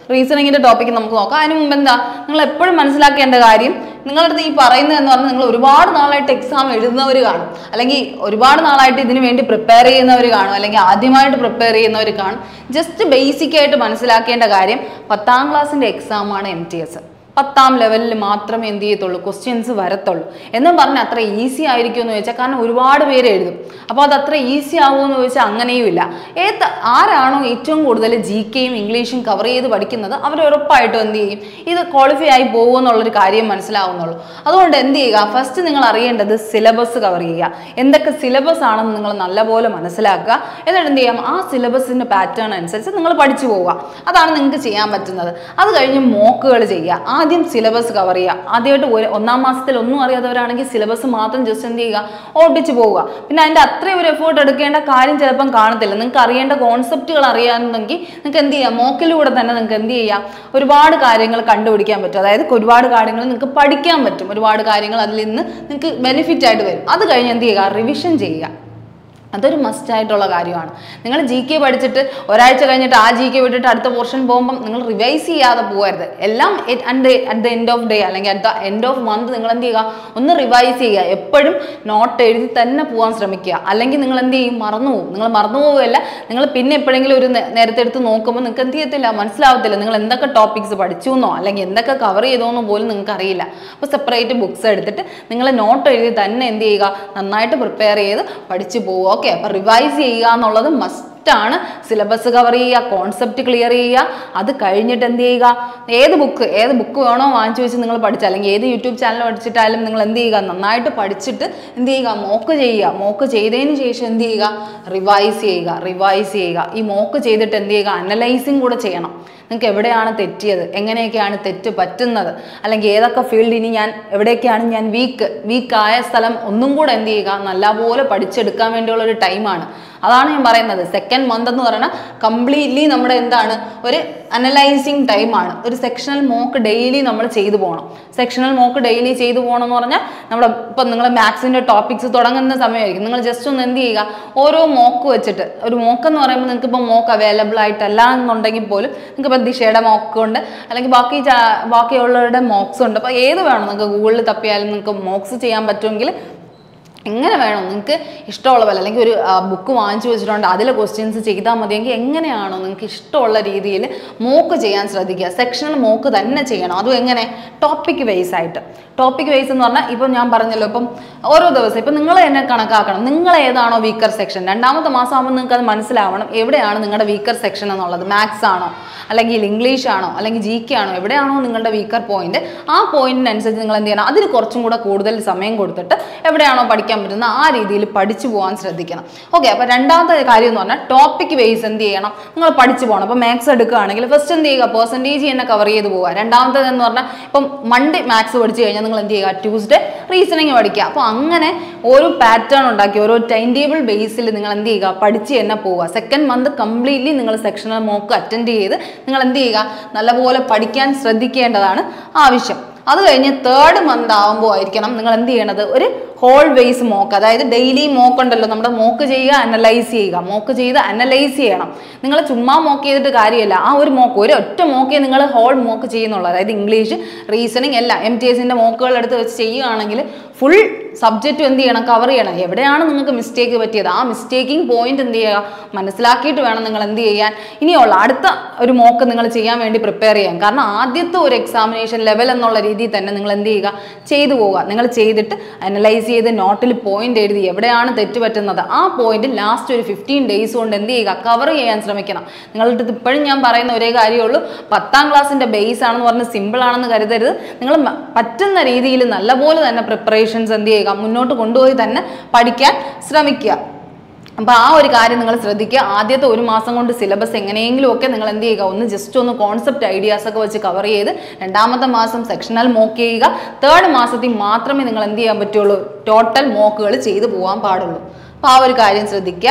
റീസണിങ്ങിന്റെ ടോപ്പിക്ക് നമുക്ക് നോക്കാം അതിന് മുമ്പ് എന്താ നിങ്ങൾ എപ്പോഴും മനസ്സിലാക്കേണ്ട കാര്യം നിങ്ങളുടെ അടുത്ത് ഈ പറയുന്നത് എന്ന് പറഞ്ഞാൽ നിങ്ങൾ ഒരുപാട് നാളായിട്ട് എക്സാം എഴുതുന്നവർ കാണും അല്ലെങ്കിൽ ഒരുപാട് നാളായിട്ട് ഇതിനു വേണ്ടി പ്രിപ്പയർ ചെയ്യുന്നവർ കാണും അല്ലെങ്കിൽ ആദ്യമായിട്ട് പ്രിപ്പയർ ചെയ്യുന്നവർ കാണും ജസ്റ്റ് ബേസിക് ആയിട്ട് മനസ്സിലാക്കേണ്ട കാര്യം പത്താം ക്ലാസ്സിന്റെ എക്സാം ആണ് എം ടി എസ് പത്താം ലെവലിൽ മാത്രമേ എന്ത് ചെയ്യത്തുള്ളൂ ക്വസ്റ്റ്യൻസ് വരത്തുള്ളൂ എന്നും പറഞ്ഞ് അത്ര ഈസി ആയിരിക്കും എന്ന് ചോദിച്ചാൽ കാരണം ഒരുപാട് പേര് എഴുതും അപ്പോൾ അത് അത്ര ഈസി ആവുമെന്ന് ചോദിച്ചാൽ അങ്ങനെയും ഇല്ല ഏത് ആരാണോ ഏറ്റവും കൂടുതൽ ജി കെയും ഇംഗ്ലീഷും കവർ ചെയ്ത് പഠിക്കുന്നത് അവർ ഉറപ്പായിട്ടും എന്ത് ചെയ്യും ഇത് ക്വാളിഫൈ ആയി പോകുമെന്നുള്ളൊരു കാര്യം മനസ്സിലാവുന്നുള്ളൂ അതുകൊണ്ട് എന്ത് ചെയ്യുക ഫസ്റ്റ് നിങ്ങൾ അറിയേണ്ടത് സിലബസ് കവർ ചെയ്യുക എന്തൊക്കെ സിലബസ് ആണെന്ന് നിങ്ങൾ നല്ലപോലെ മനസ്സിലാക്കുക എന്നിട്ട് എന്ത് ചെയ്യാം ആ സിലബസിന്റെ പാറ്റേൺ അനുസരിച്ച് നിങ്ങൾ പഠിച്ചു പോവുക അതാണ് നിങ്ങൾക്ക് ചെയ്യാൻ പറ്റുന്നത് അത് കഴിഞ്ഞ് മോക്കുകൾ ചെയ്യുക ആദ്യം സിലബസ് കവർ ചെയ്യുക ആദ്യമായിട്ട് ഒരു ഒന്നാം മാസത്തിൽ ഒന്നും അറിയാത്തവരാണെങ്കിൽ സിലബസ് മാത്രം ജസ്റ്റ് എന്ത് ചെയ്യുക ഓടിച്ചു പോവുക പിന്നെ അതിൻ്റെ അത്രയും ഒരു എഫേർട്ട് എടുക്കേണ്ട കാര്യം ചിലപ്പം കാണത്തില്ല നിങ്ങൾക്ക് അറിയേണ്ട കോൺസെപ്റ്റുകൾ അറിയാമെന്നെങ്കിൽ നിങ്ങൾക്ക് എന്ത് ചെയ്യാം മോക്കിലൂടെ തന്നെ നിങ്ങൾക്ക് എന്ത് ചെയ്യാം ഒരുപാട് കാര്യങ്ങൾ കണ്ടുപിടിക്കാൻ പറ്റും അതായത് ഒരുപാട് കാര്യങ്ങൾ നിങ്ങൾക്ക് പഠിക്കാൻ പറ്റും ഒരുപാട് കാര്യങ്ങൾ അതിൽ നിന്ന് നിങ്ങൾക്ക് ബെനിഫിറ്റ് ആയിട്ട് വരും അത് കഴിഞ്ഞ് എന്ത് ചെയ്യുക റിവിഷൻ ചെയ്യുക അതൊരു മസ്റ്റ് ആയിട്ടുള്ള കാര്യമാണ് നിങ്ങൾ ജി കെ പഠിച്ചിട്ട് ഒരാഴ്ച കഴിഞ്ഞിട്ട് ആ ജി കെ വിട്ടിട്ട് അടുത്ത പോർഷൻ പോകുമ്പം നിങ്ങൾ റിവൈസ് ചെയ്യാതെ പോകരുത് എല്ലാം at the end of day അല്ലെങ്കിൽ at the end of month നിങ്ങൾ എന്ത് ചെയ്യുക ഒന്ന് റിവൈസ് ചെയ്യുക എപ്പോഴും നോട്ട് എഴുതി തന്നെ പോകാൻ ശ്രമിക്കുക അല്ലെങ്കിൽ നിങ്ങൾ എന്ത് ചെയ്യും മറന്നു പോകും നിങ്ങൾ മറന്നു പോവുകയല്ല നിങ്ങൾ പിന്നെ എപ്പോഴെങ്കിലും ഒരു നേ- നേരത്തെ എടുത്ത് നോക്കുമ്പോൾ നിങ്ങൾക്ക് എന്ത് ചെയ്യത്തില്ല മനസ്സിലാവത്തില്ല നിങ്ങൾ എന്തൊക്കെ ടോപ്പിക്സ് പഠിച്ചു എന്നോ അല്ലെങ്കിൽ എന്തൊക്കെ കവർ ചെയ്തോന്നോ പോലും നിങ്ങൾക്ക് അറിയില്ല അപ്പോൾ സെപ്പറേറ്റ് ബുക്സ് എടുത്തിട്ട് നിങ്ങൾ നോട്ട് എഴുതി തന്നെ എന്ത് ചെയ്യുക നന്നായിട്ട് പ്രിപ്പയർ ചെയ്ത് പഠിച്ചു പോവുക ഓക്കെ അപ്പോൾ റിവൈസ് ചെയ്യുക എന്നുള്ളത് മസ്റ്റ് ആണ് സിലബസ് കവർ ചെയ്യുക കോൺസെപ്റ്റ് ക്ലിയർ ചെയ്യുക അത് കഴിഞ്ഞിട്ട് എന്ത് ചെയ്യുക ഏത് ബുക്ക് ഏത് ബുക്ക് വേണോ വാങ്ങിച്ചു വെച്ച് നിങ്ങൾ പഠിച്ച അല്ലെങ്കിൽ ഏത് യൂട്യൂബ് ചാനൽ പഠിച്ചിട്ടായാലും നിങ്ങൾ എന്ത് ചെയ്യുക നന്നായിട്ട് പഠിച്ചിട്ട് എന്ത് ചെയ്യുക മോക്ക് ചെയ്യുക മോക്ക് ചെയ്തതിന് ശേഷം എന്ത് ചെയ്യുക റിവൈസ് ചെയ്യുക റിവൈസ് ചെയ്യുക ഈ മോക്ക് ചെയ്തിട്ട് എന്ത് ചെയ്യുക അനലൈസിങ് കൂടെ ചെയ്യണം നിങ്ങൾക്ക് എവിടെയാണ് തെറ്റിയത് എങ്ങനെയൊക്കെയാണ് തെറ്റ് പറ്റുന്നത് അല്ലെങ്കിൽ ഏതൊക്കെ ഫീൽഡ് ഇനി ഞാൻ എവിടെയൊക്കെയാണ് ഞാൻ വീക്ക് വീക്കായ സ്ഥലം ഒന്നും കൂടെ എന്ത് ചെയ്യുക നല്ലപോലെ പഠിച്ചെടുക്കാൻ വേണ്ടിയുള്ള ഒരു ടൈമാണ് അതാണ് ഞാൻ പറയുന്നത് സെക്കൻഡ് മന്ത് എന്ന് പറയുന്നത് കംപ്ലീറ്റ്ലി നമ്മുടെ എന്താണ് ഒരു അനലൈസിങ് ടൈമാണ് ഒരു സെക്ഷണൽ മോക്ക് ഡെയിലി നമ്മൾ ചെയ്തു പോകണം സെക്ഷണൽ മോക്ക് ഡെയിലി ചെയ്തു പോകണം എന്ന് പറഞ്ഞാൽ നമ്മുടെ ഇപ്പം നിങ്ങൾ മാത്സിൻ്റെ ടോപ്പിക്സ് തുടങ്ങുന്ന സമയമായിരിക്കും നിങ്ങൾ ജസ്റ്റ് ഒന്ന് എന്ത് ചെയ്യുക ഓരോ മോക്ക് വെച്ചിട്ട് ഒരു മോക്ക് എന്ന് പറയുമ്പോൾ നിങ്ങൾക്ക് ഇപ്പോൾ മോക്ക് അവൈലബിൾ ആയിട്ടല്ല എന്നുണ്ടെങ്കിൽ പോലും നിങ്ങൾക്ക് ഇപ്പോൾ ദിശയുടെ മോക്ക് ഉണ്ട് അല്ലെങ്കിൽ ബാക്കി ചാ- ബാക്കിയുള്ളവരുടെ മോക്സ് ഉണ്ട് അപ്പോൾ ഏത് വേണം നിങ്ങൾക്ക് ഗൂഗിളിൽ തപ്പിയാലും നിങ്ങൾക്ക് മോക്സ് ചെയ്യാൻ പറ്റുമെങ്കിൽ എങ്ങനെ വേണം നിങ്ങൾക്ക് ഇഷ്ടമുള്ള പോലെ അല്ലെങ്കിൽ ഒരു ബുക്ക് വാങ്ങിച്ചു വെച്ചിട്ടുണ്ട് അതിലെ ക്വസ്റ്റ്യൻസ് ചെയ്താൽ മതിയെങ്കിൽ എങ്ങനെയാണോ നിങ്ങൾക്ക് ഇഷ്ടമുള്ള രീതിയിൽ മോക്ക് ചെയ്യാൻ ശ്രദ്ധിക്കുക സെക്ഷണൽ മോക്ക് തന്നെ ചെയ്യണം അതും എങ്ങനെ ടോപ്പിക് വൈസ് ആയിട്ട് ടോപ്പിക് വൈസ് എന്ന് പറഞ്ഞാൽ ഇപ്പം ഞാൻ പറഞ്ഞല്ലോ ഇപ്പം ഓരോ ദിവസം ഇപ്പം നിങ്ങൾ തന്നെ കണക്കാക്കണം നിങ്ങൾ ഏതാണോ വീക്കർ സെക്ഷൻ രണ്ടാമത്തെ മാസം ആകുമ്പോൾ നിങ്ങൾക്ക് അത് മനസ്സിലാവണം എവിടെയാണ് നിങ്ങളുടെ വീക്കർ സെക്ഷൻ എന്നുള്ളത് മാത്സ് ആണോ അല്ലെങ്കിൽ ഇംഗ്ലീഷ് ആണോ അല്ലെങ്കിൽ ജി കെ ആണോ എവിടെയാണോ നിങ്ങളുടെ വീക്കർ പോയിന്റ് ആ പോയിന്റിനനുസരിച്ച് നിങ്ങൾ എന്ത് ചെയ്യണം അതിന് കുറച്ചും കൂടെ കൂടുതൽ സമയം കൊടുത്തിട്ട് എവിടെയാണോ പഠിക്കാൻ പറ്റുന്ന ആ രീതിയിൽ പഠിച്ചു പോകാൻ ശ്രദ്ധിക്കണം ഓക്കെ അപ്പോൾ രണ്ടാമത്തെ കാര്യം എന്ന് പറഞ്ഞാൽ ടോപ്പിക് ബേസ് എന്ത് ചെയ്യണം നിങ്ങൾ പഠിച്ചു പോകണം അപ്പോൾ മാത്സ് എടുക്കുകയാണെങ്കിൽ ഫസ്റ്റ് എന്ത് ചെയ്യുക പെർസെൻറ്റേജ് തന്നെ കവർ ചെയ്ത് പോവുക രണ്ടാമത്തേത് എന്ന് പറഞ്ഞാൽ ഇപ്പം മൺഡേ മാത്സ് പഠിച്ചു കഴിഞ്ഞാൽ നിങ്ങൾ എന്ത് ചെയ്യുക ട്യൂസ്ഡേ റീസണിങ് പഠിക്കുക അപ്പോൾ അങ്ങനെ ഓരോ പാറ്റേൺ ഉണ്ടാക്കി ഓരോ ടൈം ടേബിൾ ബേസിൽ നിങ്ങൾ എന്ത് ചെയ്യുക പഠിച്ച് തന്നെ പോവുക സെക്കൻഡ് മന്ത് കംപ്ലീറ്റ്ലി നിങ്ങൾ സെക്ഷണൽ മോക്ക് അറ്റൻഡ് ചെയ്ത് നിങ്ങൾ എന്ത് ചെയ്യുക നല്ലപോലെ പഠിക്കാൻ ശ്രദ്ധിക്കേണ്ടതാണ് ആവശ്യം അത് കഴിഞ്ഞ് തേർഡ് മന്ത് ആകുമ്പോൾ ആയിരിക്കണം നിങ്ങൾ എന്ത് ചെയ്യണത് ഒരു ഹോൾ വേസ് മോക്ക് അതായത് ഡെയിലി മോക്ക് ഉണ്ടല്ലോ നമ്മുടെ മോക്ക് ചെയ്യുക അനലൈസ് ചെയ്യുക മോക്ക് ചെയ്ത് അനലൈസ് ചെയ്യണം നിങ്ങൾ ചുമ്മാ മോക്ക് ചെയ്തിട്ട് കാര്യമില്ല ആ ഒരു മോക്ക് ഒരു ഒറ്റ മോക്കേ നിങ്ങൾ ഹോൾ മോക്ക് ചെയ്യുന്നുള്ളൂ അതായത് ഇംഗ്ലീഷ് റീസണിങ് എല്ലാം എം ടി എസിൻ്റെ മോക്കുകൾ എടുത്ത് വെച്ച് ചെയ്യുകയാണെങ്കിൽ ഫുൾ സബ്ജക്റ്റ് എന്ത് ചെയ്യണം കവർ ചെയ്യണം എവിടെയാണ് നിങ്ങൾക്ക് മിസ്റ്റേക്ക് പറ്റിയത് ആ മിസ്റ്റേക്കിംഗ് പോയിന്റ് എന്ത് ചെയ്യുക മനസ്സിലാക്കിയിട്ട് വേണം നിങ്ങൾ എന്ത് ചെയ്യാൻ ഇനിയുള്ള അടുത്ത ഒരു മോക്ക് നിങ്ങൾ ചെയ്യാൻ വേണ്ടി പ്രിപ്പയർ ചെയ്യാൻ കാരണം ആദ്യത്തെ ഒരു എക്സാമിനേഷൻ ലെവൽ എന്നുള്ള രീതിയിൽ തന്നെ നിങ്ങൾ എന്ത് ചെയ്യുക ചെയ്തു പോവുക നിങ്ങൾ ചെയ്തിട്ട് അനലൈസ് ചെയ്ത് നോട്ടിൽ പോയിന്റ് എഴുതി എവിടെയാണ് തെറ്റ് പറ്റുന്നത് ആ പോയിന്റ് ലാസ്റ്റ് ഒരു ഫിഫ്റ്റീൻ ഡേയ്സ് കൊണ്ട് എന്ത് ചെയ്യുക കവർ ചെയ്യാൻ ശ്രമിക്കണം നിങ്ങളുടെ അടുത്ത് ഇപ്പോഴും ഞാൻ പറയുന്ന ഒരേ കാര്യമുള്ളൂ പത്താം ക്ലാസ്സിന്റെ ബേസ് ആണെന്ന് പറഞ്ഞ് സിമ്പിൾ ആണെന്ന് കരുതരുത് നിങ്ങൾ മ- പറ്റുന്ന രീതിയിൽ നല്ലപോലെ തന്നെ പ്രിപ്പറേഷൻസ് എന്ത് ചെയ്യുക മുന്നോട്ട് കൊണ്ടുപോയി തന്നെ പഠിക്കാൻ ശ്രമിക്കുക അപ്പോൾ ആ ഒരു കാര്യം നിങ്ങൾ ശ്രദ്ധിക്കുക ആദ്യത്തെ ഒരു മാസം കൊണ്ട് സിലബസ് എങ്ങനെയെങ്കിലും ഒക്കെ നിങ്ങൾ എന്ത് ചെയ്യുക ഒന്ന് ജസ്റ്റ് ഒന്ന് കോൺസെപ്റ്റ് ഐഡിയാസ് ഒക്കെ വെച്ച് കവർ ചെയ്ത് രണ്ടാമത്തെ മാസം സെക്ഷണൽ മോക്ക് ചെയ്യുക തേർഡ് മാസത്തിൽ മാത്രമേ നിങ്ങൾ എന്ത് ചെയ്യാൻ പറ്റുള്ളൂ ടോട്ടൽ മോക്കുകൾ ചെയ്തു പോകാൻ പാടുള്ളൂ അപ്പോൾ ആ ഒരു കാര്യം ശ്രദ്ധിക്കുക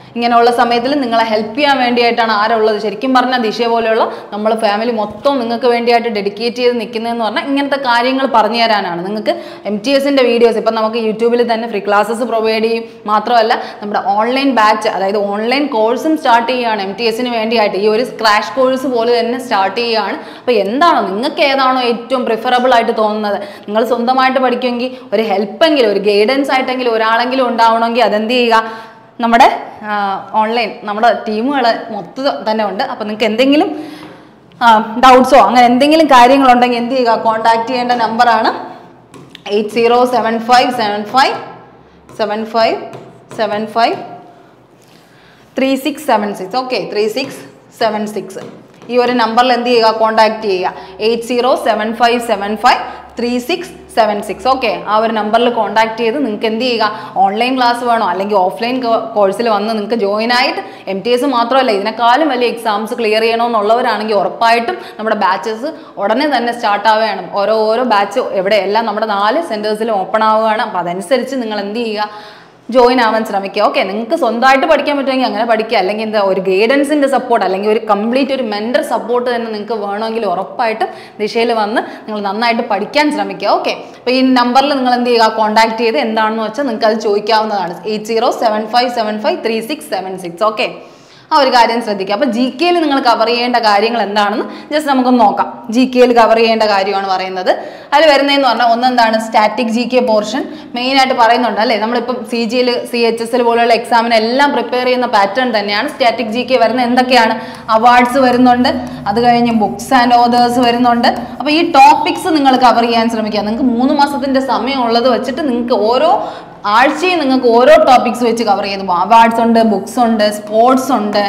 ഇങ്ങനെയുള്ള സമയത്തിൽ നിങ്ങളെ ഹെൽപ്പ് ചെയ്യാൻ വേണ്ടിയിട്ടാണ് ആരുള്ളത് ശരിക്കും പറഞ്ഞാൽ ദിശ പോലെയുള്ള നമ്മൾ ഫാമിലി മൊത്തം നിങ്ങൾക്ക് വേണ്ടിയായിട്ട് ഡെഡിക്കേറ്റ് ചെയ്ത് നിൽക്കുന്നതെന്ന് പറഞ്ഞാൽ ഇങ്ങനത്തെ കാര്യങ്ങൾ പറഞ്ഞു തരാനാണ് നിങ്ങൾക്ക് എം ടി എസിൻ്റെ വീഡിയോസ് ഇപ്പം നമുക്ക് യൂട്യൂബിൽ തന്നെ ഫ്രീ ക്ലാസ്സസ് പ്രൊവൈഡ് ചെയ്യും മാത്രമല്ല നമ്മുടെ ഓൺലൈൻ ബാച്ച് അതായത് ഓൺലൈൻ കോഴ്സും സ്റ്റാർട്ട് ചെയ്യുകയാണ് എം ടി എസിന് വേണ്ടിയായിട്ട് ഈ ഒരു ക്രാഷ് കോഴ്സ് പോലെ തന്നെ സ്റ്റാർട്ട് ചെയ്യുകയാണ് അപ്പോൾ എന്താണോ നിങ്ങൾക്ക് ഏതാണോ ഏറ്റവും പ്രിഫറബിൾ ആയിട്ട് തോന്നുന്നത് നിങ്ങൾ സ്വന്തമായിട്ട് പഠിക്കുമെങ്കിൽ ഒരു ഹെൽപ്പെങ്കിലും ഒരു ഗൈഡൻസ് ആയിട്ടെങ്കിലും ഒരാളെങ്കിലും ഉണ്ടാവണമെങ്കിൽ അതെന്ത് ചെയ്യുക നമ്മുടെ ഓൺലൈൻ നമ്മുടെ ടീമുകൾ മൊത്തം തന്നെ ഉണ്ട് അപ്പോൾ നിങ്ങൾക്ക് എന്തെങ്കിലും ഡൗട്ട്സോ അങ്ങനെ എന്തെങ്കിലും കാര്യങ്ങളുണ്ടെങ്കിൽ എന്ത് ചെയ്യുക കോൺടാക്ട് ചെയ്യേണ്ട നമ്പറാണ് eight zero seven five seven five seven five seven five three six seven six okay three six seven six ഈ ഒരു നമ്പറിൽ എന്ത് ചെയ്യുക കോൺടാക്ട് ചെയ്യുക eight zero seven five seven five three six seven six okay ആ ഒരു നമ്പറിൽ contact ചെയ്ത് നിങ്ങൾക്ക് എന്ത് ചെയ്യുക ഓൺലൈൻ ക്ലാസ് വേണോ അല്ലെങ്കിൽ ഓഫ്ലൈൻ കോഴ്സിൽ വന്ന് നിങ്ങൾക്ക് ജോയിൻ ആയിട്ട് എം ടി എസ് മാത്രമല്ല ഇതിനേക്കാളും വലിയ എക്സാംസ് ക്ലിയർ ചെയ്യണമെന്നുള്ളവരാണെങ്കിൽ ഉറപ്പായിട്ടും നമ്മുടെ ബാച്ചസ് ഉടനെ തന്നെ സ്റ്റാർട്ട് ആവുകയാണ് ഓരോ ഓരോ ബാച്ച് എവിടെ എല്ലാം നമ്മുടെ നാല് സെൻറ്റേഴ്സിലും ഓപ്പൺ ആവുകയാണ് അപ്പോൾ അതനുസരിച്ച് നിങ്ങൾ എന്ത് ചെയ്യുക ജോയിൻ ആവാൻ ശ്രമിക്കുക ഓക്കെ നിങ്ങൾക്ക് സ്വന്തമായിട്ട് പഠിക്കാൻ പറ്റുമെങ്കിൽ അങ്ങനെ പഠിക്കുക അല്ലെങ്കിൽ എന്താ ഒരു ഗൈഡൻസിൻ്റെ സപ്പോർട്ട് അല്ലെങ്കിൽ ഒരു കംപ്ലീറ്റ് ഒരു മെൻറ്റർ സപ്പോർട്ട് തന്നെ നിങ്ങൾക്ക് വേണമെങ്കിൽ ഉറപ്പായിട്ടും ദിശയിൽ വന്ന് നിങ്ങൾ നന്നായിട്ട് പഠിക്കാൻ ശ്രമിക്കുക ഓക്കെ അപ്പോൾ ഈ നമ്പറിൽ നിങ്ങൾ എന്ത് ചെയ്യുക കോൺടാക്ട് ചെയ്ത് എന്താണെന്ന് വെച്ചാൽ നിങ്ങൾക്ക് അത് ചോദിക്കാവുന്നതാണ് eight zero seven five seven five three six seven six okay ആ ഒരു കാര്യം ശ്രദ്ധിക്കുക അപ്പോൾ ജി കെയിൽ നിങ്ങൾ കവർ ചെയ്യേണ്ട കാര്യങ്ങൾ എന്താണെന്ന് ജസ്റ്റ് നമുക്കൊന്ന് നോക്കാം ജി കെയിൽ കവർ ചെയ്യേണ്ട കാര്യമാണ് പറയുന്നത് അതിൽ വരുന്നതെന്ന് പറഞ്ഞാൽ ഒന്നെന്താണ് സ്റ്റാറ്റിക് ജി കെ പോർഷൻ മെയിനായിട്ട് പറയുന്നുണ്ട് അല്ലേ നമ്മളിപ്പം സി ജിയിൽ സി എച്ച് എസ് എൽ പോലുള്ള എക്സാമിന് എല്ലാം പ്രിപ്പയർ ചെയ്യുന്ന പാറ്റേൺ തന്നെയാണ് സ്റ്റാറ്റിക് ജി കെ വരുന്നത് എന്തൊക്കെയാണ് അവാർഡ്സ് വരുന്നുണ്ട് അത് കഴിഞ്ഞ് ബുക്സ് ആൻഡ് ഓതേഴ്സ് വരുന്നുണ്ട് അപ്പോൾ ഈ ടോപ്പിക്സ് നിങ്ങൾ കവർ ചെയ്യാൻ ശ്രമിക്കുക നിങ്ങൾക്ക് മൂന്ന് മാസത്തിൻ്റെ സമയമുള്ളത് വെച്ചിട്ട് നിങ്ങൾക്ക് ഓരോ ആഴ്ചയും നിങ്ങൾക്ക് ഓരോ ടോപ്പിക്സ് വെച്ച് കവർ ചെയ്ത് പോകും അവാർഡ്സ് ഉണ്ട് ബുക്സ് ഉണ്ട് സ്പോർട്സ് ഉണ്ട്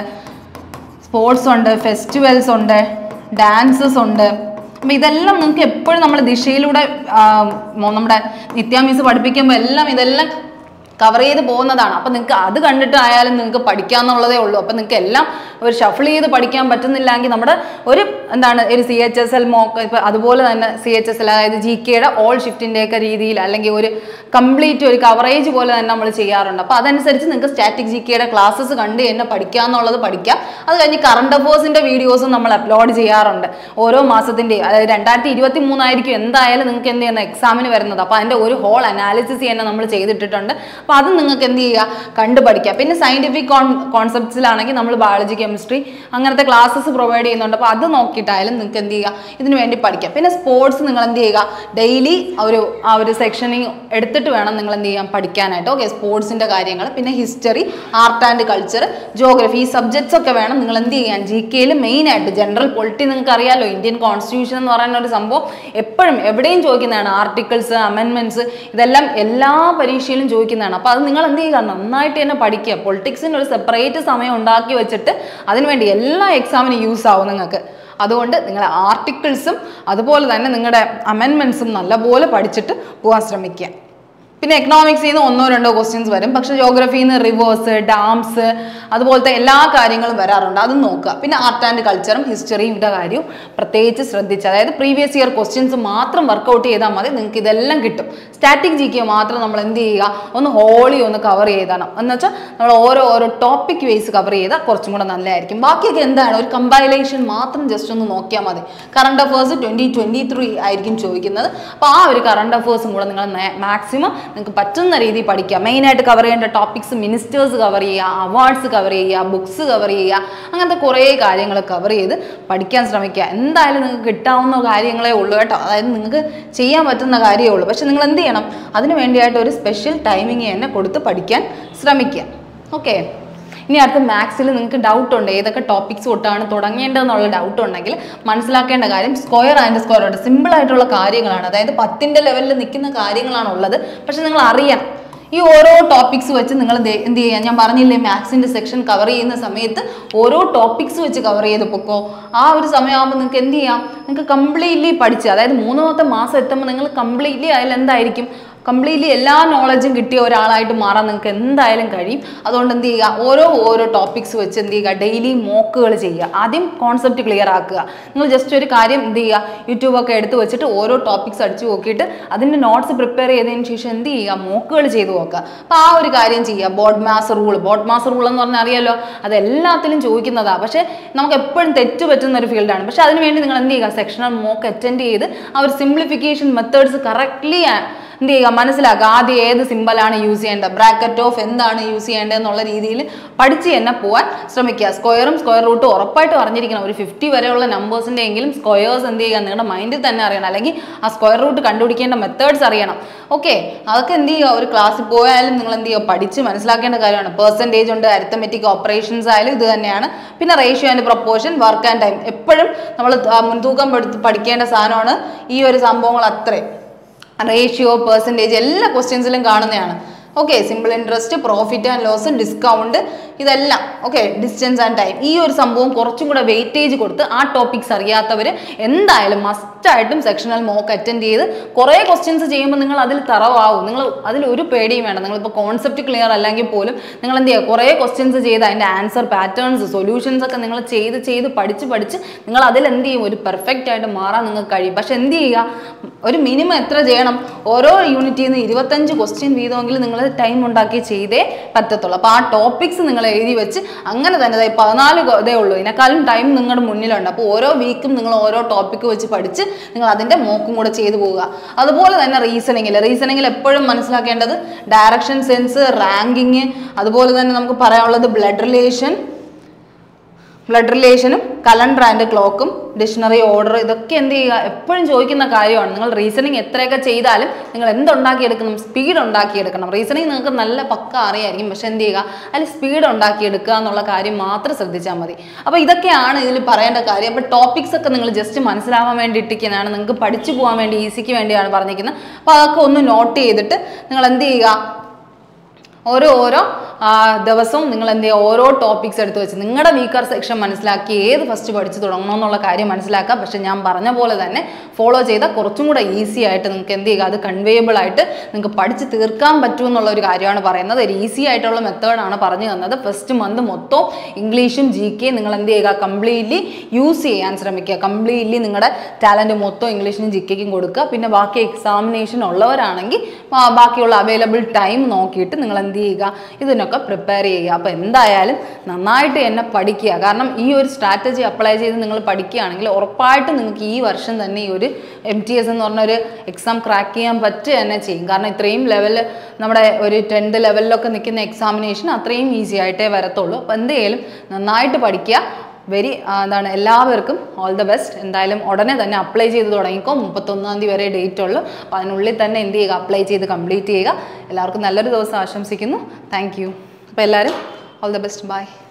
സ്പോർട്സ് ഉണ്ട് ഫെസ്റ്റിവൽസ് ഉണ്ട് ഡാൻസസ് ഉണ്ട് അപ്പം ഇതെല്ലാം നിങ്ങൾക്ക് എപ്പോഴും നമ്മൾ ദിശയിലൂടെ ആ, മൊ- നമ്മുടെ നിത്യ മിസ് പഠിപ്പിക്കുമ്പോൾ എല്ലാം ഇതെല്ലാം കവർ ചെയ്ത് പോകുന്നതാണ് അപ്പം നിങ്ങൾക്ക് അത് കണ്ടിട്ടായാലും നിങ്ങൾക്ക് പഠിക്കാമെന്നുള്ളതേ ഉള്ളൂ അപ്പം നിങ്ങൾക്ക് എല്ലാം ഒരു ഷഫിൾ ചെയ്ത് പഠിക്കാൻ പറ്റുന്നില്ലെങ്കിൽ നമ്മുടെ ഒരു എന്താണ് ഒരു C H S L mock ഇപ്പം അതുപോലെ തന്നെ സി എച്ച് എസ് എൽ അതായത് ജി കെയുടെ ഓൾ ഷിഫ്റ്റിൻ്റെയൊക്കെ രീതിയിൽ അല്ലെങ്കിൽ ഒരു കംപ്ലീറ്റ് ഒരു കവറേജ് പോലെ തന്നെ നമ്മൾ ചെയ്യാറുണ്ട് അപ്പോൾ അതനുസരിച്ച് നിങ്ങൾക്ക് സ്റ്റാറ്റിക് ജി കെയുടെ ക്ലാസ്സസ് കണ്ട് തന്നെ പഠിക്കുക എന്നുള്ളത് പഠിക്കാം അത് കഴിഞ്ഞ് കറണ്ട് അഫേഴ്സിൻ്റെ വീഡിയോസും നമ്മൾ അപ്ലോഡ് ചെയ്യാറുണ്ട് ഓരോ മാസത്തിൻ്റെയും അതായത് രണ്ടായിരത്തി ഇരുപത്തി മൂന്നായിരിക്കും എന്തായാലും നിങ്ങൾക്ക് എന്ത് ചെയ്യുന്ന എക്സാമിന് വരുന്നത് അപ്പോൾ അതിൻ്റെ ഒരു ഹോൾ അനാലിസിസ് തന്നെ നമ്മൾ ചെയ്തിട്ടിട്ടുണ്ട് അപ്പോൾ അത് നിങ്ങൾക്ക് എന്ത് ചെയ്യുക കണ്ട് പഠിക്കുക പിന്നെ സയൻറ്റിഫിക് കോൺ കോൺസെപ്റ്റ്സിലാണെങ്കിൽ നമ്മൾ ബയോളജി കെമിസ്ട്രി അങ്ങനത്തെ ക്ലാസ്സസ് പ്രൊവൈഡ് ചെയ്യുന്നുണ്ട് അപ്പോൾ അത് നോക്കിയിട്ടായാലും നിങ്ങൾക്ക് എന്ത് ചെയ്യുക ഇതിന് വേണ്ടി പഠിക്കാം പിന്നെ സ്പോർട്സ് നിങ്ങൾ എന്ത് ചെയ്യുക ഡെയിലി ഒരു ആ ഒരു സെക്ഷനിങ് എടുത്തിട്ട് വേണം നിങ്ങൾ എന്ത് ചെയ്യാൻ പഠിക്കാനായിട്ട് ഓക്കെ സ്പോർട്സിൻ്റെ കാര്യങ്ങൾ പിന്നെ history art and culture geography ഈ സബ്ജക്ട്സ് ഒക്കെ വേണം നിങ്ങൾ എന്ത് ചെയ്യാൻ ജി കെയിൽ മെയിനായിട്ട് ജനറൽ പൊളിറ്റി നിങ്ങൾക്ക് അറിയാലോ ഇന്ത്യൻ കോൺസ്റ്റിറ്റ്യൂഷൻ എന്ന് പറയുന്ന ഒരു സംഭവം എപ്പോഴും എവിടെയും ചോദിക്കുന്നതാണ് ആർട്ടിക്കിൾസ് അമെൻമെൻറ്റ്സ് ഇതെല്ലാം എല്ലാ പരീക്ഷയിലും ചോദിക്കുന്നതാണ് അപ്പോൾ അത് നിങ്ങൾ എന്ത് ചെയ്യുക നന്നായിട്ട് തന്നെ പഠിക്കുക പൊളിറ്റിക്സിന് ഒരു സെപ്പറേറ്റ് സമയം ഉണ്ടാക്കി വെച്ചിട്ട് അതിനുവേണ്ടി എല്ലാ എക്സാമിനും യൂസ് ആവും നിങ്ങൾക്ക് അതുകൊണ്ട് നിങ്ങൾ ആർട്ടിക്കിൾസും അതുപോലെ തന്നെ നിങ്ങളുടെ അമെൻമെൻറ്റ്സും നല്ലപോലെ പഠിച്ചിട്ട് പോകാൻ ശ്രമിക്കുക പിന്നെ എക്കണോമിക്സിൽ നിന്ന് ഒന്നോ രണ്ടോ ക്വസ്റ്റ്യൻസ് വരും പക്ഷെ ജോഗ്രഫിയിൽ നിന്ന് റിവേഴ്സ് ഡാംസ് അതുപോലത്തെ എല്ലാ കാര്യങ്ങളും വരാറുണ്ട് അതും നോക്കുക പിന്നെ ആർട്ട് ആൻഡ് കൾച്ചറും ഹിസ്റ്ററിയും ഇയുടെ കാര്യവും പ്രത്യേകിച്ച് ശ്രദ്ധിച്ച് അതായത് പ്രീവിയസ് ഇയർ ക്വസ്റ്റ്യൻസ് മാത്രം വർക്കൗട്ട് ചെയ്താൽ മതി നിങ്ങൾക്ക് ഇതെല്ലാം കിട്ടും സ്റ്റാറ്റിക് ജി കെ മാത്രം നമ്മൾ എന്ത് ചെയ്യുക ഒന്ന് ഹോളി ഒന്ന് കവർ ചെയ്തണം എന്ന് വെച്ചാൽ നമ്മൾ ഓരോ ഓരോ ടോപ്പിക് വേസ് കവർ ചെയ്താൽ കുറച്ചും കൂടെ നല്ലതായിരിക്കും ബാക്കിയൊക്കെ എന്താണ് ഒരു കമ്പൈലേഷൻ മാത്രം ജസ്റ്റ് ഒന്ന് നോക്കിയാൽ മതി current affairs twenty twenty three ആയിരിക്കും ചോദിക്കുന്നത് അപ്പോൾ ആ ഒരു കറണ്ട് അഫേഴ്സും കൂടെ നിങ്ങൾ മാക്സിമം നിങ്ങൾക്ക് പറ്റുന്ന രീതിയിൽ പഠിക്കുക മെയിനായിട്ട് കവർ ചെയ്യേണ്ട ടോപ്പിക്സ് മിനിസ്റ്റേഴ്സ് കവർ ചെയ്യുക അവാർഡ്സ് കവർ ചെയ്യുക ബുക്സ് കവർ ചെയ്യുക അങ്ങനത്തെ കുറേ കാര്യങ്ങൾ കവർ ചെയ്ത് പഠിക്കാൻ ശ്രമിക്കുക എന്തായാലും നിങ്ങൾക്ക് കിട്ടാവുന്ന കാര്യങ്ങളേ ഉള്ളൂ കേട്ടോ അതായത് നിങ്ങൾക്ക് ചെയ്യാൻ പറ്റുന്ന കാര്യമേ ഉള്ളൂ പക്ഷെ നിങ്ങൾ എന്ത് ചെയ്യണം അതിന് വേണ്ടിയായിട്ട് ഒരു സ്പെഷ്യൽ ടൈമിങ് തന്നെ കൊടുത്ത് പഠിക്കാൻ ശ്രമിക്കുക ഓക്കെ ഇനി അടുത്ത മാത്സിൽ നിങ്ങൾക്ക് ഡൗട്ട് ഉണ്ട് ഏതൊക്കെ ടോപ്പിക്സ് തൊട്ടാണ് തുടങ്ങേണ്ടതെന്നുള്ള ഡൗട്ട് ഉണ്ടെങ്കിൽ മനസ്സിലാക്കേണ്ട കാര്യം സ്ക്വയർ ആൻഡ് സ്ക്വയർ ഉണ്ട് സിമ്പിൾ ആയിട്ടുള്ള കാര്യങ്ങളാണ് അതായത് പത്തിൻ്റെ ലെവലിൽ നിൽക്കുന്ന കാര്യങ്ങളാണ് ഉള്ളത് പക്ഷെ നിങ്ങൾ അറിയണം ഈ ഓരോ ടോപ്പിക്സ് വെച്ച് നിങ്ങൾ ദേ- എന്ത് ചെയ്യുക ഞാൻ പറഞ്ഞില്ലേ മാത്സിൻ്റെ സെക്ഷൻ കവർ ചെയ്യുന്ന സമയത്ത് ഓരോ ടോപ്പിക്സ് വെച്ച് കവർ ചെയ്ത് പൊക്കോ ആ ഒരു സമയമാകുമ്പോൾ നിങ്ങൾക്ക് എന്ത് ചെയ്യാം നിങ്ങൾക്ക് കംപ്ലീറ്റ്ലി പഠിച്ച് അതായത് മൂന്നാമത്തെ മാസം എത്തുമ്പോൾ നിങ്ങൾ കംപ്ലീറ്റ്ലി അതിൽ എന്തായിരിക്കും കംപ്ലീറ്റ്ലി എല്ലാ നോളജും കിട്ടിയ ഒരാളായിട്ട് മാറാൻ നിങ്ങൾക്ക് എന്തായാലും കഴിയും അതുകൊണ്ട് എന്ത് ചെയ്യുക ഓരോ ഓരോ ടോപ്പിക്സ് വെച്ച് എന്ത് ചെയ്യുക ഡെയിലി മോക്കുകൾ ചെയ്യുക ആദ്യം കോൺസെപ്റ്റ് ക്ലിയർ ആക്കുക നിങ്ങൾ ജസ്റ്റ് ഒരു കാര്യം എന്ത് ചെയ്യുക യൂട്യൂബൊക്കെ എടുത്ത് വെച്ചിട്ട് ഓരോ ടോപ്പിക്സ് അടിച്ച് നോക്കിയിട്ട് അതിൻ്റെ നോട്ട്സ് പ്രിപ്പയർ ചെയ്തതിന് ശേഷം എന്ത് ചെയ്യുക മോക്കുകൾ ചെയ്ത് നോക്കുക അപ്പോൾ ആ ഒരു കാര്യം ചെയ്യുക BODMAS rule BODMAS rule എന്ന് പറഞ്ഞാൽ അറിയാലോ അത് എല്ലാത്തിലും ചോദിക്കുന്നതാണ് പക്ഷേ നമുക്ക് എപ്പോഴും തെറ്റ് പറ്റുന്ന ഒരു ഫീൽഡാണ് പക്ഷേ അതിനുവേണ്ടി നിങ്ങൾ എന്ത് ചെയ്യുക സെക്ഷണൽ മോക്ക് അറ്റൻഡ് ചെയ്ത് ആ ഒരു സിംപ്ലിഫിക്കേഷൻ മെത്തേഡ്സ് കറക്റ്റ്ലി എന്ത് ചെയ്യുക മനസ്സിലാക്കുക ആദ്യം ഏത് സിമ്പലാണ് യൂസ് ചെയ്യേണ്ടത് ബ്രാക്കറ്റ് ഓഫ് എന്താണ് യൂസ് ചെയ്യേണ്ടത് എന്നുള്ള രീതിയിൽ പഠിച്ച് തന്നെ പോകാൻ ശ്രമിക്കുക സ്ക്വയറും സ്ക്വയർ റൂട്ടും ഉറപ്പായിട്ടും അറിഞ്ഞിരിക്കണം ഒരു ഫിഫ്റ്റി വരെയുള്ള നമ്പേഴ്സിൻ്റെ എങ്കിലും സ്ക്വയേഴ്സ് എന്ത് ചെയ്യുക നിങ്ങളുടെ മൈൻഡിൽ തന്നെ അറിയണം അല്ലെങ്കിൽ ആ സ്ക്വയർ റൂട്ട് കണ്ടുപിടിക്കേണ്ട മെത്തേഡ്സ് അറിയണം ഓക്കെ അതൊക്കെ എന്ത് ചെയ്യുക ഒരു ക്ലാസ്സിൽ പോയാലും നിങ്ങൾ എന്ത് ചെയ്യുക പഠിച്ച് മനസ്സിലാക്കേണ്ട കാര്യമാണ് പെർസെൻറ്റേജ് ഉണ്ട് അരിത്തമെറ്റിക് ഓപ്പറേഷൻസ് ആയാലും ഇത് തന്നെയാണ് പിന്നെ ratio and proportion work and time എപ്പോഴും നമ്മൾ മുൻതൂക്കം എടുത്ത് പഠിക്കേണ്ട സാധനമാണ് ഈ ഒരു സംഭവങ്ങൾ അത്രയും റേഷ്യോ പെർസെൻറ്റേജ് എല്ലാ ക്വസ്റ്റ്യൻസിലും കാണുന്നതാണ് okay simple interest profit and loss discount ഇതെല്ലാം ഓക്കെ ഡിസ്റ്റൻസ് ആൻഡ് ടൈം ഈ ഒരു സംഭവം കുറച്ചും കൂടെ വെയിറ്റേജ് കൊടുത്ത് ആ ടോപ്പിക്സ് അറിയാത്തവർ എന്തായാലും മസ്റ്റായിട്ടും സെക്ഷണൽ മോക്ക് അറ്റൻഡ് ചെയ്ത് കുറേ ക്വസ്റ്റ്യൻസ് ചെയ്യുമ്പോൾ നിങ്ങൾ അതിൽ തറവാവും നിങ്ങൾ അതിൽ ഒരു പേടിയും വേണ്ട നിങ്ങളിപ്പോൾ കോൺസെപ്റ്റ് ക്ലിയർ അല്ലെങ്കിൽ പോലും നിങ്ങൾ എന്ത് ചെയ്യുക കുറേ ക്വസ്റ്റ്യൻസ് ചെയ്ത് അതിൻ്റെ ആൻസർ പാറ്റേൺസ് സൊല്യൂഷൻസ് ഒക്കെ നിങ്ങൾ ചെയ്ത് ചെയ്ത് പഠിച്ച് പഠിച്ച് നിങ്ങൾ അതിൽ എന്ത് ചെയ്യും ഒരു പെർഫെക്റ്റ് ആയിട്ട് മാറാൻ നിങ്ങൾക്ക് കഴിയും പക്ഷെ എന്ത് ചെയ്യുക ഒരു മിനിമം എത്ര ചെയ്യണം ഓരോ യൂണിറ്റിൽ നിന്ന് ഇരുപത്തഞ്ച് ക്വസ്റ്റ്യൻ വീതമെങ്കിലും നിങ്ങൾ ടൈം ഉണ്ടാക്കി ചെയ്തേ പറ്റത്തുള്ളൂ അപ്പോൾ ആ ടോപ്പിക്സ് നിങ്ങൾ എഴുതി വെച്ച് അങ്ങനെ തന്നെ ദേ പതിനാല് കൊ- ഇതേ ഉള്ളൂ ഇതിനേക്കാളും ടൈം നിങ്ങളുടെ മുന്നിലുണ്ട് അപ്പോൾ ഓരോ വീക്കും നിങ്ങൾ ഓരോ ടോപ്പിക്ക് വെച്ച് പഠിച്ച് നിങ്ങൾ അതിൻ്റെ മോക്കും കൂടെ ചെയ്തു പോവുക അതുപോലെ തന്നെ റീസണിങ്ങിൽ റീസണിങ്ങിൽ എപ്പോഴും മനസ്സിലാക്കേണ്ടത് ഡയറക്ഷൻ സെൻസ് റാങ്കിങ് അതുപോലെ തന്നെ നമുക്ക് പറയാനുള്ളത് ബ്ലഡ് റിലേഷൻ ബ്ലഡ് റിലേഷനും കലണ്ടർ ആൻഡ് ക്ലോക്കും ഡിക്ഷണറി ഓർഡർ ഇതൊക്കെ എന്ത് ചെയ്യുക എപ്പോഴും ചോദിക്കുന്ന കാര്യമാണ് നിങ്ങൾ റീസണിങ് എത്രയൊക്കെ ചെയ്താലും നിങ്ങൾ എന്തുണ്ടാക്കിയെടുക്കണം സ്പീഡ് ഉണ്ടാക്കിയെടുക്കണം റീസണിങ് നിങ്ങൾക്ക് നല്ല പക്ക അറിയായിരിക്കും പക്ഷെ എന്ത് ചെയ്യുക അതിൽ സ്പീഡ് ഉണ്ടാക്കിയെടുക്കുക എന്നുള്ള കാര്യം മാത്രം ശ്രദ്ധിച്ചാൽ മതി അപ്പോൾ ഇതൊക്കെയാണ് ഇതിൽ പറയേണ്ട കാര്യം അപ്പോൾ ടോപ്പിക്സ് ഒക്കെ നിങ്ങൾ ജസ്റ്റ് മനസ്സിലാവാൻ വേണ്ടി ഇട്ടിരിക്കുന്നതാണ് നിങ്ങൾക്ക് പഠിച്ചു പോകാൻ വേണ്ടി ഈസിക്ക് വേണ്ടിയാണ് പറഞ്ഞിരിക്കുന്നത് അപ്പോൾ അതൊക്കെ ഒന്ന് നോട്ട് ചെയ്തിട്ട് നിങ്ങൾ എന്ത് ചെയ്യുക ഓരോ ഓരോ ആ, ദിവസവും നിങ്ങൾ എന്ത് ചെയ്യുക ഓരോ ടോപ്പിക്സ് എടുത്ത് വെച്ച് നിങ്ങളുടെ വീക്കർ സെക്ഷൻ മനസ്സിലാക്കി ഏത് ഫസ്റ്റ് പഠിച്ച് തുടങ്ങണം എന്നുള്ള കാര്യം മനസ്സിലാക്കുക പക്ഷെ ഞാൻ പറഞ്ഞ പോലെ തന്നെ ഫോളോ ചെയ്താൽ കുറച്ചും കൂടെ ഈസി ആയിട്ട് നിങ്ങൾക്ക് എന്ത് ചെയ്യുക അത് കൺവേയബിൾ ആയിട്ട് നിങ്ങൾക്ക് പഠിച്ച് തീർക്കാൻ പറ്റുമെന്നുള്ള ഒരു കാര്യമാണ് പറയുന്നത് ഒരു ഈസി ആയിട്ടുള്ള മെത്തേഡാണ് പറഞ്ഞു തന്നത് ഫസ്റ്റ് മന്ത് മൊത്തം ഇംഗ്ലീഷും ജി കെ നിങ്ങൾ എന്ത് ചെയ്യുക കംപ്ലീറ്റ്ലി യൂസ് ചെയ്യാൻ ശ്രമിക്കുക കംപ്ലീറ്റ്ലി നിങ്ങളുടെ ടാലൻറ്റ് മൊത്തം ഇംഗ്ലീഷിനും ജി കെക്കും കൊടുക്കുക പിന്നെ ബാക്കി എക്സാമിനേഷൻ ഉള്ളവരാണെങ്കിൽ ബാ- ബാക്കിയുള്ള അവൈലബിൾ ടൈം നോക്കിയിട്ട് നിങ്ങൾ എന്ത് ചെയ്യുക ഇതിനൊക്കെ പ്രിപ്പയർ ചെയ്യുക അപ്പോൾ എന്തായാലും നന്നായിട്ട് എന്നെ പഠിക്കുക കാരണം ഈ ഒരു സ്ട്രാറ്റജി അപ്ലൈ ചെയ്ത് നിങ്ങൾ പഠിക്കുകയാണെങ്കിൽ ഉറപ്പായിട്ടും നിങ്ങൾക്ക് ഈ വർഷം തന്നെ ഈ ഒരു എം ടി എസ് എന്ന് പറഞ്ഞ ഒരു എക്സാം ക്രാക്ക് ചെയ്യാൻ പറ്റുക തന്നെ ചെയ്യും കാരണം ഇത്രയും ലെവൽ നമ്മുടെ ഒരു ടെൻത്ത് ലെവലിലൊക്കെ നിൽക്കുന്ന എക്സാമിനേഷൻ അത്രയും ഈസി ആയിട്ടേ വരത്തുള്ളൂ അപ്പോൾ എന്തെങ്കിലും നന്നായിട്ട് പഠിക്കുക വെരി എന്താണ് എല്ലാവർക്കും ഓൾ ദ ബെസ്റ്റ് എന്തായാലും ഉടനെ തന്നെ അപ്ലൈ ചെയ്ത് തുടങ്ങിക്കോ മുപ്പത്തൊന്നാം തീയതി വരെ ഡേറ്റ് ഉള്ളൂ അപ്പോൾ അതിനുള്ളിൽ തന്നെ എന്ത് ചെയ്യുക അപ്ലൈ ചെയ്ത് കംപ്ലീറ്റ് ചെയ്യുക എല്ലാവർക്കും നല്ലൊരു ദിവസം ആശംസിക്കുന്നു താങ്ക് യു അപ്പോൾ എല്ലാവരും ഓൾ ദ ബെസ്റ്റ് ബൈ